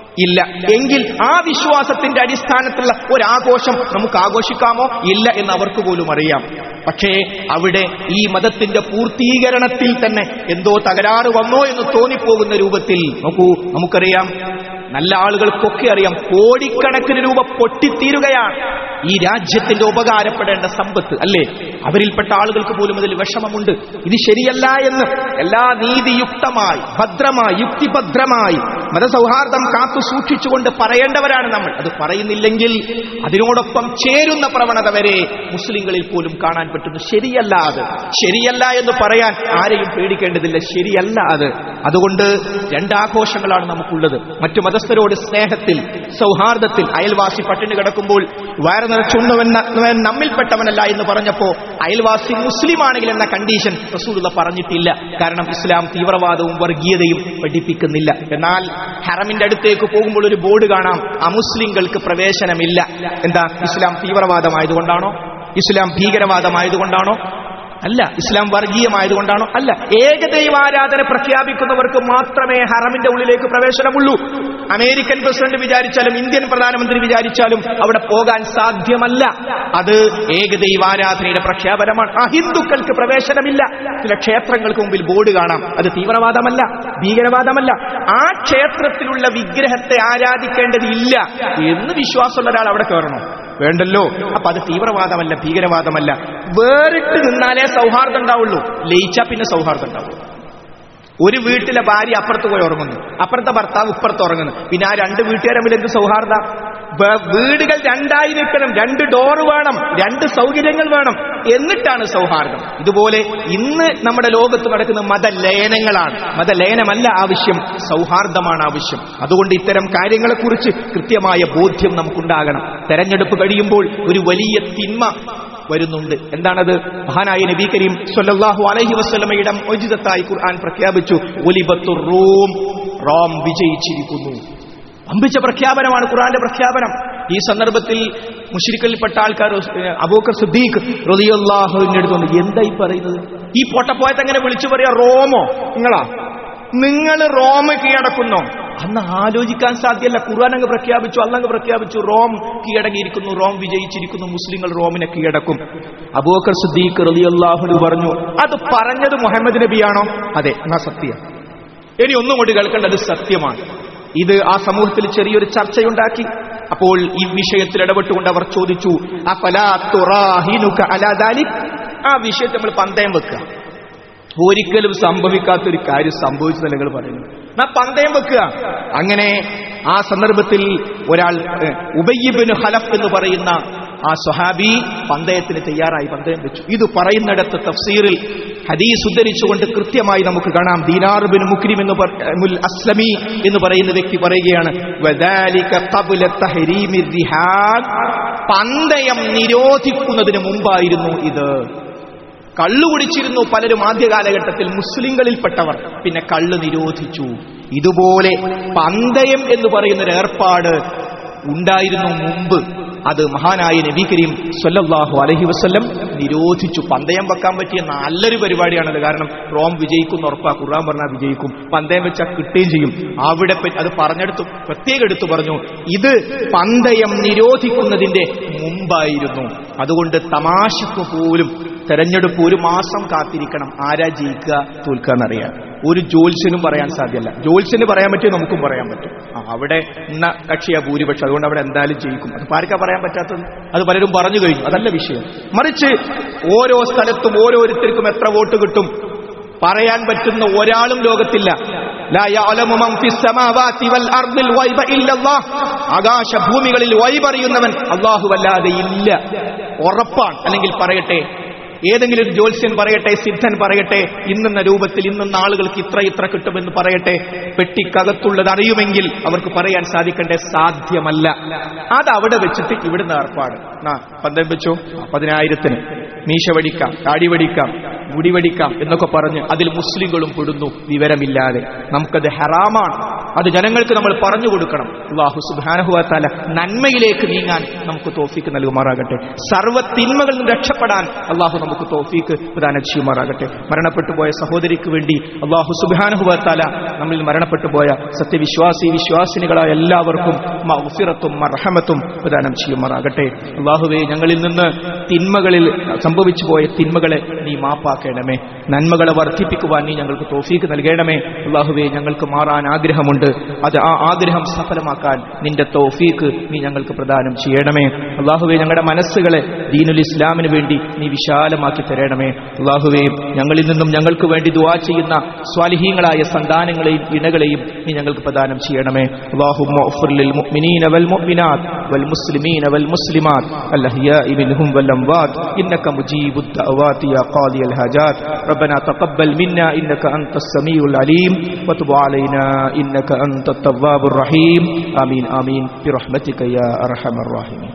ഇല്ല എങ്കിൽ ആ വിശ്വാസത്തിന്റെ അടിസ്ഥാനത്തിലുള്ള ഒരു ആഘോഷം നമുക്ക് ആഘോഷിക്കാമോ ഇല്ല എന്ന് അവർക്ക് പോലും അറിയാം പക്ഷേ അവിടെ ഈ മതത്തിന്റെ പൂർത്തീകരണത്തിൽ തന്നെ എന്തോ തകരാറ് വന്നോ എന്ന് തോന്നിപ്പോകുന്ന രൂപത്തിൽ നോക്കൂ നമുക്കറിയാം നല്ല ആളുകൾക്കൊക്കെ അറിയാം കോടിക്കണക്കിന് രൂപ പൊട്ടിത്തീരുകയാണ് ഈ രാജ്യത്തിന്റെ ഉപകാരപ്പെടേണ്ട സമ്പത്ത് അല്ലേ അവരിൽപ്പെട്ട ആളുകൾക്ക് പോലും അതിൽ വിഷമമുണ്ട് ഇത് ശരിയല്ല എന്ന് എല്ലാ നീതിയുക്തമായി ഭദ്രമായി യുക്തിഭദ്രമായി മതസൗഹാർദ്ദം കാത്തു സൂക്ഷിച്ചുകൊണ്ട് പറയേണ്ടവരാണ് നമ്മൾ അത് പറയുന്നില്ലെങ്കിൽ അതിനോടൊപ്പം ചേരുന്ന പ്രവണത വരെ മുസ്ലിങ്ങളിൽ പോലും കാണാൻ പറ്റുന്നു ശരിയല്ല അത് ശരിയല്ല എന്ന് പറയാൻ ആരെയും പേടിക്കേണ്ടതില്ല ശരിയല്ല അത് അതുകൊണ്ട് രണ്ടാഘോഷങ്ങളാണ് നമുക്കുള്ളത് മറ്റു മതസ്ഥരോട് സ്നേഹത്തിൽ സൗഹാർദ്ദത്തിൽ അയൽവാസി പട്ടിണി കിടക്കുമ്പോൾ വയറ് നിറച്ചുണ്ണവൻ ന- നമ്മിൽപ്പെട്ടവനല്ല എന്ന് പറഞ്ഞപ്പോ അയൽവാസി മുസ്ലിം ആണെങ്കിൽ എന്ന കണ്ടീഷൻ റസൂലുള്ള പറഞ്ഞിട്ടില്ല കാരണം ഇസ്ലാം തീവ്രവാദവും വർഗീയതയും പഠിപ്പിക്കുന്നില്ല എന്നാൽ ഹറമിന്റെ അടുത്തേക്ക് പോകുമ്പോൾ ഒരു ബോർഡ് കാണാം അമുസ്ലിങ്ങൾക്ക് പ്രവേശനമില്ല എന്താ ഇസ്ലാം തീവ്രവാദമായതുകൊണ്ടാണോ ഇസ്ലാം ഭീകരവാദമായതുകൊണ്ടാണോ അല്ല ഇസ്ലാം വർഗീയമായതുകൊണ്ടാണോ അല്ല ഏകദൈവാരാധന പ്രഖ്യാപിക്കുന്നവർക്ക് മാത്രമേ ഹറമിന്റെ ഉള്ളിലേക്ക് പ്രവേശനമുള്ളൂ അമേരിക്കൻ പ്രസിഡന്റ് വിചാരിച്ചാലും ഇന്ത്യൻ പ്രധാനമന്ത്രി വിചാരിച്ചാലും അവിടെ പോകാൻ സാധ്യമല്ല അത് ഏകദൈവാരാധനയുടെ പ്രഖ്യാപനമാണ് അഹിന്ദുക്കൾക്ക് പ്രവേശനമില്ല ചില ക്ഷേത്രങ്ങൾക്ക് മുമ്പിൽ ബോർഡ് കാണാം അത് തീവ്രവാദമല്ല ഭീകരവാദമല്ല ആ ക്ഷേത്രത്തിലുള്ള വിഗ്രഹത്തെ ആരാധിക്കേണ്ടതില്ല എന്ന് വിശ്വാസമുള്ള ഒരാൾ അവിടെ കയറണോ വേണ്ടല്ലോ അപ്പൊ അത് തീവ്രവാദമല്ല ഭീകരവാദമല്ല വേറിട്ട് നിന്നാലേ സൗഹാർദ്ദം ഉണ്ടാവുള്ളൂ ലയിച്ചാ പിന്നെ സൗഹാർദ്ദം ഉണ്ടാവുള്ളൂ ഒരു വീട്ടിലെ ഭാര്യ അപ്പുറത്ത് പോയി ഉറങ്ങുന്നു അപ്പുറത്തെ ഭർത്താവ് ഇപ്പുറത്ത് ഉറങ്ങുന്നു പിന്നെ ആ രണ്ട് വീട്ടുകാർ തമ്മിൽ എന്ത് സൗഹാർദ്ദ വ- വീടുകൾ രണ്ടായി നിൽക്കണം രണ്ട് ഡോറ് വേണം രണ്ട് സൗകര്യങ്ങൾ വേണം എന്നിട്ടാണ് സൗഹാർദ്ദം ഇതുപോലെ ഇന്ന് നമ്മുടെ ലോകത്ത് നടക്കുന്ന മതലയനങ്ങളാണ് മതലയനമല്ല ആവശ്യം സൗഹാർദ്ദമാണ് ആവശ്യം അതുകൊണ്ട് ഇത്തരം കാര്യങ്ങളെക്കുറിച്ച് കൃത്യമായ ബോധ്യം നമുക്കുണ്ടാകണം തെരഞ്ഞെടുപ്പ് കഴിയുമ്പോൾ ഒരു വലിയ തിന്മ വരുന്നുണ്ട് എന്താണത് മഹാനായ നബി കരീം സല്ലല്ലാഹു അലൈഹി വസല്ലമയുടെ മോചിതത്തായി ഖുർആൻ പ്രഖ്യാപിച്ചു ഒലിബത്തു റൂം റോം വിജയിച്ചിരിക്കുന്നു അമ്പിച്ച പ്രഖ്യാപനമാണ് ഖുർആന്റെ പ്രഖ്യാപനം ഈ സന്ദർഭത്തിൽ മുഷിരിക്കലിൽപ്പെട്ട ആൾക്കാർ ഏഹ്, അബൂക്കർ സിദ്ദീഖ് റളിയല്ലാഹുവിന്റെ അടുത്ത് വന്നു എന്താ ഈ പറയുന്നത് ഈ പൊട്ടപ്പോയത്ത് എങ്ങനെ വിളിച്ചു പറയാ റോമോ നിങ്ങളാ നിങ്ങൾ റോം കീഴടക്കുന്നോ അന്ന് ആലോചിക്കാൻ സാധ്യമല്ല ഖുർആൻ അങ്ങ് പ്രഖ്യാപിച്ചു അന്നങ്ങ് പ്രഖ്യാപിച്ചു റോം കീഴടങ്ങിയിരിക്കുന്നു റോം വിജയിച്ചിരിക്കുന്നു മുസ്ലിങ്ങൾ റോമിനെ കീഴടക്കും അബൂബക്കർ സിദ്ദീഖ് റളിയല്ലാഹു പറഞ്ഞു അത് പറഞ്ഞത് മുഹമ്മദ് നബിയാണോ അതെ എന്നാ സത്യം ഇനി ഒന്നും കൊണ്ട് കേൾക്കേണ്ടത് സത്യമാണ് ഇത് ആ സമൂഹത്തിൽ ചെറിയൊരു ചർച്ചയുണ്ടാക്കി അപ്പോൾ ഈ വിഷയത്തിൽ ഇടപെട്ടുകൊണ്ട് അവർ ചോദിച്ചു അഫലാ തുറാഹിനുക അലാ ദാലിക്? ആ വിഷയത്തിൽ നമ്മൾ പന്തയം വെക്കുക ഒരിക്കലും സംഭവിക്കാത്തൊരു കാര്യം സംഭവിച്ചു നിങ്ങൾ പറയുന്നു നാ പന്തയം വെക്കുക അങ്ങനെ ആ സന്ദർഭത്തിൽ ഒരാൾ ഏഹ്, ഉബയ്യിബ്നു ഹലഫ് എന്ന് പറയുന്ന ആ സ്വഹാബി പന്തയത്തിന് തയ്യാറായി പന്തയം വെച്ചു ഇത് പറയുന്നിടത്ത് തഫ്സീറിൽ ഹദീസ് ഉദ്ധരിച്ചുകൊണ്ട് കൃത്യമായി നമുക്ക് കാണാം ദീനാർ ബിൻ മുക്രിം എന്ന് പറ- ഏഹ്, മുൽ അസ്ലമി എന്ന് പറയുന്ന വ്യക്തി പറയുകയാണ് വദാലിക ഖബ്ല തഹരീമിർ റിഹാൻ. പന്തയം നിരോധിക്കുന്നതിന് മുമ്പായിരുന്നു ഇത് കള്ളു കുടിച്ചിരുന്നു പലരും ആദ്യ കാലഘട്ടത്തിൽ മുസ്ലിങ്ങളിൽപ്പെട്ടവർ പിന്നെ കള്ള് നിരോധിച്ചു ഇതുപോലെ പന്തയം എന്ന് പറയുന്ന ഒരു ഏർപ്പാട് ഉണ്ടായിരുന്നു മുമ്പ് അത് മഹാനായ നബി കരീം സ്വല്ലല്ലാഹു അലൈഹി വസല്ലം നിരോധിച്ചു പന്തയം വെക്കാൻ പറ്റിയ നല്ലൊരു പരിപാടിയാണത് കാരണം റോം വിജയിക്കും ഉറപ്പാ ഖുർആൻ പറഞ്ഞാൽ വിജയിക്കും പന്തയം വെച്ചാൽ കിട്ടുകയും ചെയ്യും അവിടെ പറ്റി- അത് പറഞ്ഞെടുത്തു പ്രത്യേകം എടുത്തു പറഞ്ഞു ഇത് പന്തയം നിരോധിക്കുന്നതിന്റെ മുമ്പായിരുന്നു അതുകൊണ്ട് തമാശക്ക് പോലും തെരഞ്ഞെടുപ്പ് ഒരു മാസം കാത്തിരിക്കണം ആരാ ജയിക്കുക തോൽക്കുക എന്നറിയാം ഒരു ജോത്സ്യനും പറയാൻ സാധ്യമല്ല ജോത്സ്യന് പറയാൻ പറ്റും നമുക്കും പറയാൻ പറ്റും ആ, അവിടെ ഇന്ന കക്ഷിയാ ഭൂരിപക്ഷം അതുകൊണ്ട് അവിടെ എന്തായാലും ജയിക്കും അത് ആർക്കാ പറയാൻ പറ്റാത്തത് അത് പലരും പറഞ്ഞു കഴിഞ്ഞു അതല്ല വിഷയം മറിച്ച് ഓരോ സ്ഥലത്തും ഓരോരുത്തർക്കും എത്ര വോട്ട് കിട്ടും പറയാൻ പറ്റുന്ന ഒരാളും ലോകത്തില്ല ലാ യഅലമു മൻ ഫിസ് സമാവാതി വൽ അർദിൽ വൈബ ഇല്ലല്ലാഹ് ആകാശഭൂമികളിൽ വൈബറിയുന്നവൻ അല്ലാഹുവല്ലാതെ ഇല്ല ഉറപ്പാണ് അല്ലെങ്കിൽ പറയട്ടെ ഏതെങ്കിലും ഒരു ജ്യോത്സ്യൻ പറയട്ടെ സിദ്ധൻ പറയട്ടെ ഇന്നെന്ന രൂപത്തിൽ ഇന്നെന്ന ആളുകൾക്ക് ഇത്ര ഇത്ര കിട്ടുമെന്ന് പറയട്ടെ പെട്ടിക്കകത്തുള്ളത് അറിയുമെങ്കിൽ അവർക്ക് പറയാൻ സാധിക്കേണ്ട സാധ്യമല്ല അത് അവിടെ വെച്ചിട്ട് ഇവിടുന്ന് ഏർപ്പാട് ആ പന്തം വെച്ചോ ആ, പതിനായിരത്തിന് മീശ വടിക്കാം താടി വടിക്കാം മുടി വടിക്കാം എന്നൊക്കെ പറഞ്ഞ് അതിൽ മുസ്ലിങ്ങളും പെടുന്നു വിവരമില്ലാതെ നമുക്കത് ഹറാമാണ് അത് ജനങ്ങൾക്ക് നമ്മൾ പറഞ്ഞു കൊടുക്കണം അള്ളാഹു സുബാനഹുവാത്താല നന്മയിലേക്ക് നീങ്ങാൻ നമുക്ക് തോഫീക്ക് നൽകുമാറാകട്ടെ സർവ്വ തിന്മകളിൽ നിന്ന് രക്ഷപ്പെടാൻ അള്ളാഹു നമുക്ക് തോഫീക്ക് പ്രദാനം ചെയ്യുമാറാകട്ടെ മരണപ്പെട്ടു പോയ സഹോദരിക്ക് വേണ്ടി അള്ളാഹു സുബാനഹുവാത്താല നമ്മളിൽ മരണപ്പെട്ടു പോയ സത്യവിശ്വാസി വിശ്വാസിനികളായ എല്ലാവർക്കും മൗഫിറത്തും മർഹമത്തും പ്രദാനം ചെയ്യുമാറാകട്ടെ അള്ളാഹുവെ ഞങ്ങളിൽ നിന്ന് തിന്മകളിൽ സംഭവിച്ചു പോയ തിന്മകളെ നീ മാപ്പാക്കണമേ നന്മകളെ വർദ്ധിപ്പിക്കുവാൻ നീ ഞങ്ങൾക്ക് തോഫീക്ക് നൽകണമേ അള്ളാഹുവെ ഞങ്ങൾക്ക് മാറാൻ ആഗ്രഹമുണ്ട് അത് ആ ആഗ്രഹം സഫലമാക്കാൻ നിന്റെ തോഫീക്ക് നീ ഞങ്ങൾക്ക് പ്രദാനം ചെയ്യണമേ അള്ളാഹുവെ ഞങ്ങളുടെ മനസ്സുകളെ ദീനുൽ ഇസ്ലാമിന് വേണ്ടി നീ വിശാലമാക്കി തരണമേ അള്ളാഹുവെ ഞങ്ങളിൽ നിന്നും ഞങ്ങൾക്ക് വേണ്ടി ദുവാ ചെയ്യുന്ന സ്വാലിഹീങ്ങളായ സന്താനങ്ങളെയും ഇണകളെയും നീ ഞങ്ങൾക്ക് പ്രദാനം ചെയ്യണമേ اللهم اغفر للمؤمنين والمؤمنات والمسلمين والمسلمات الأحياء منهم والأموات إنك مجيب الدعوات يا قاضي الحاجات ربنا تقبل منا إنك أنت السميع العليم وتب علينا إنك أنت التواب الرحيم آمين آمين برحمتك يا أرحم الراحمين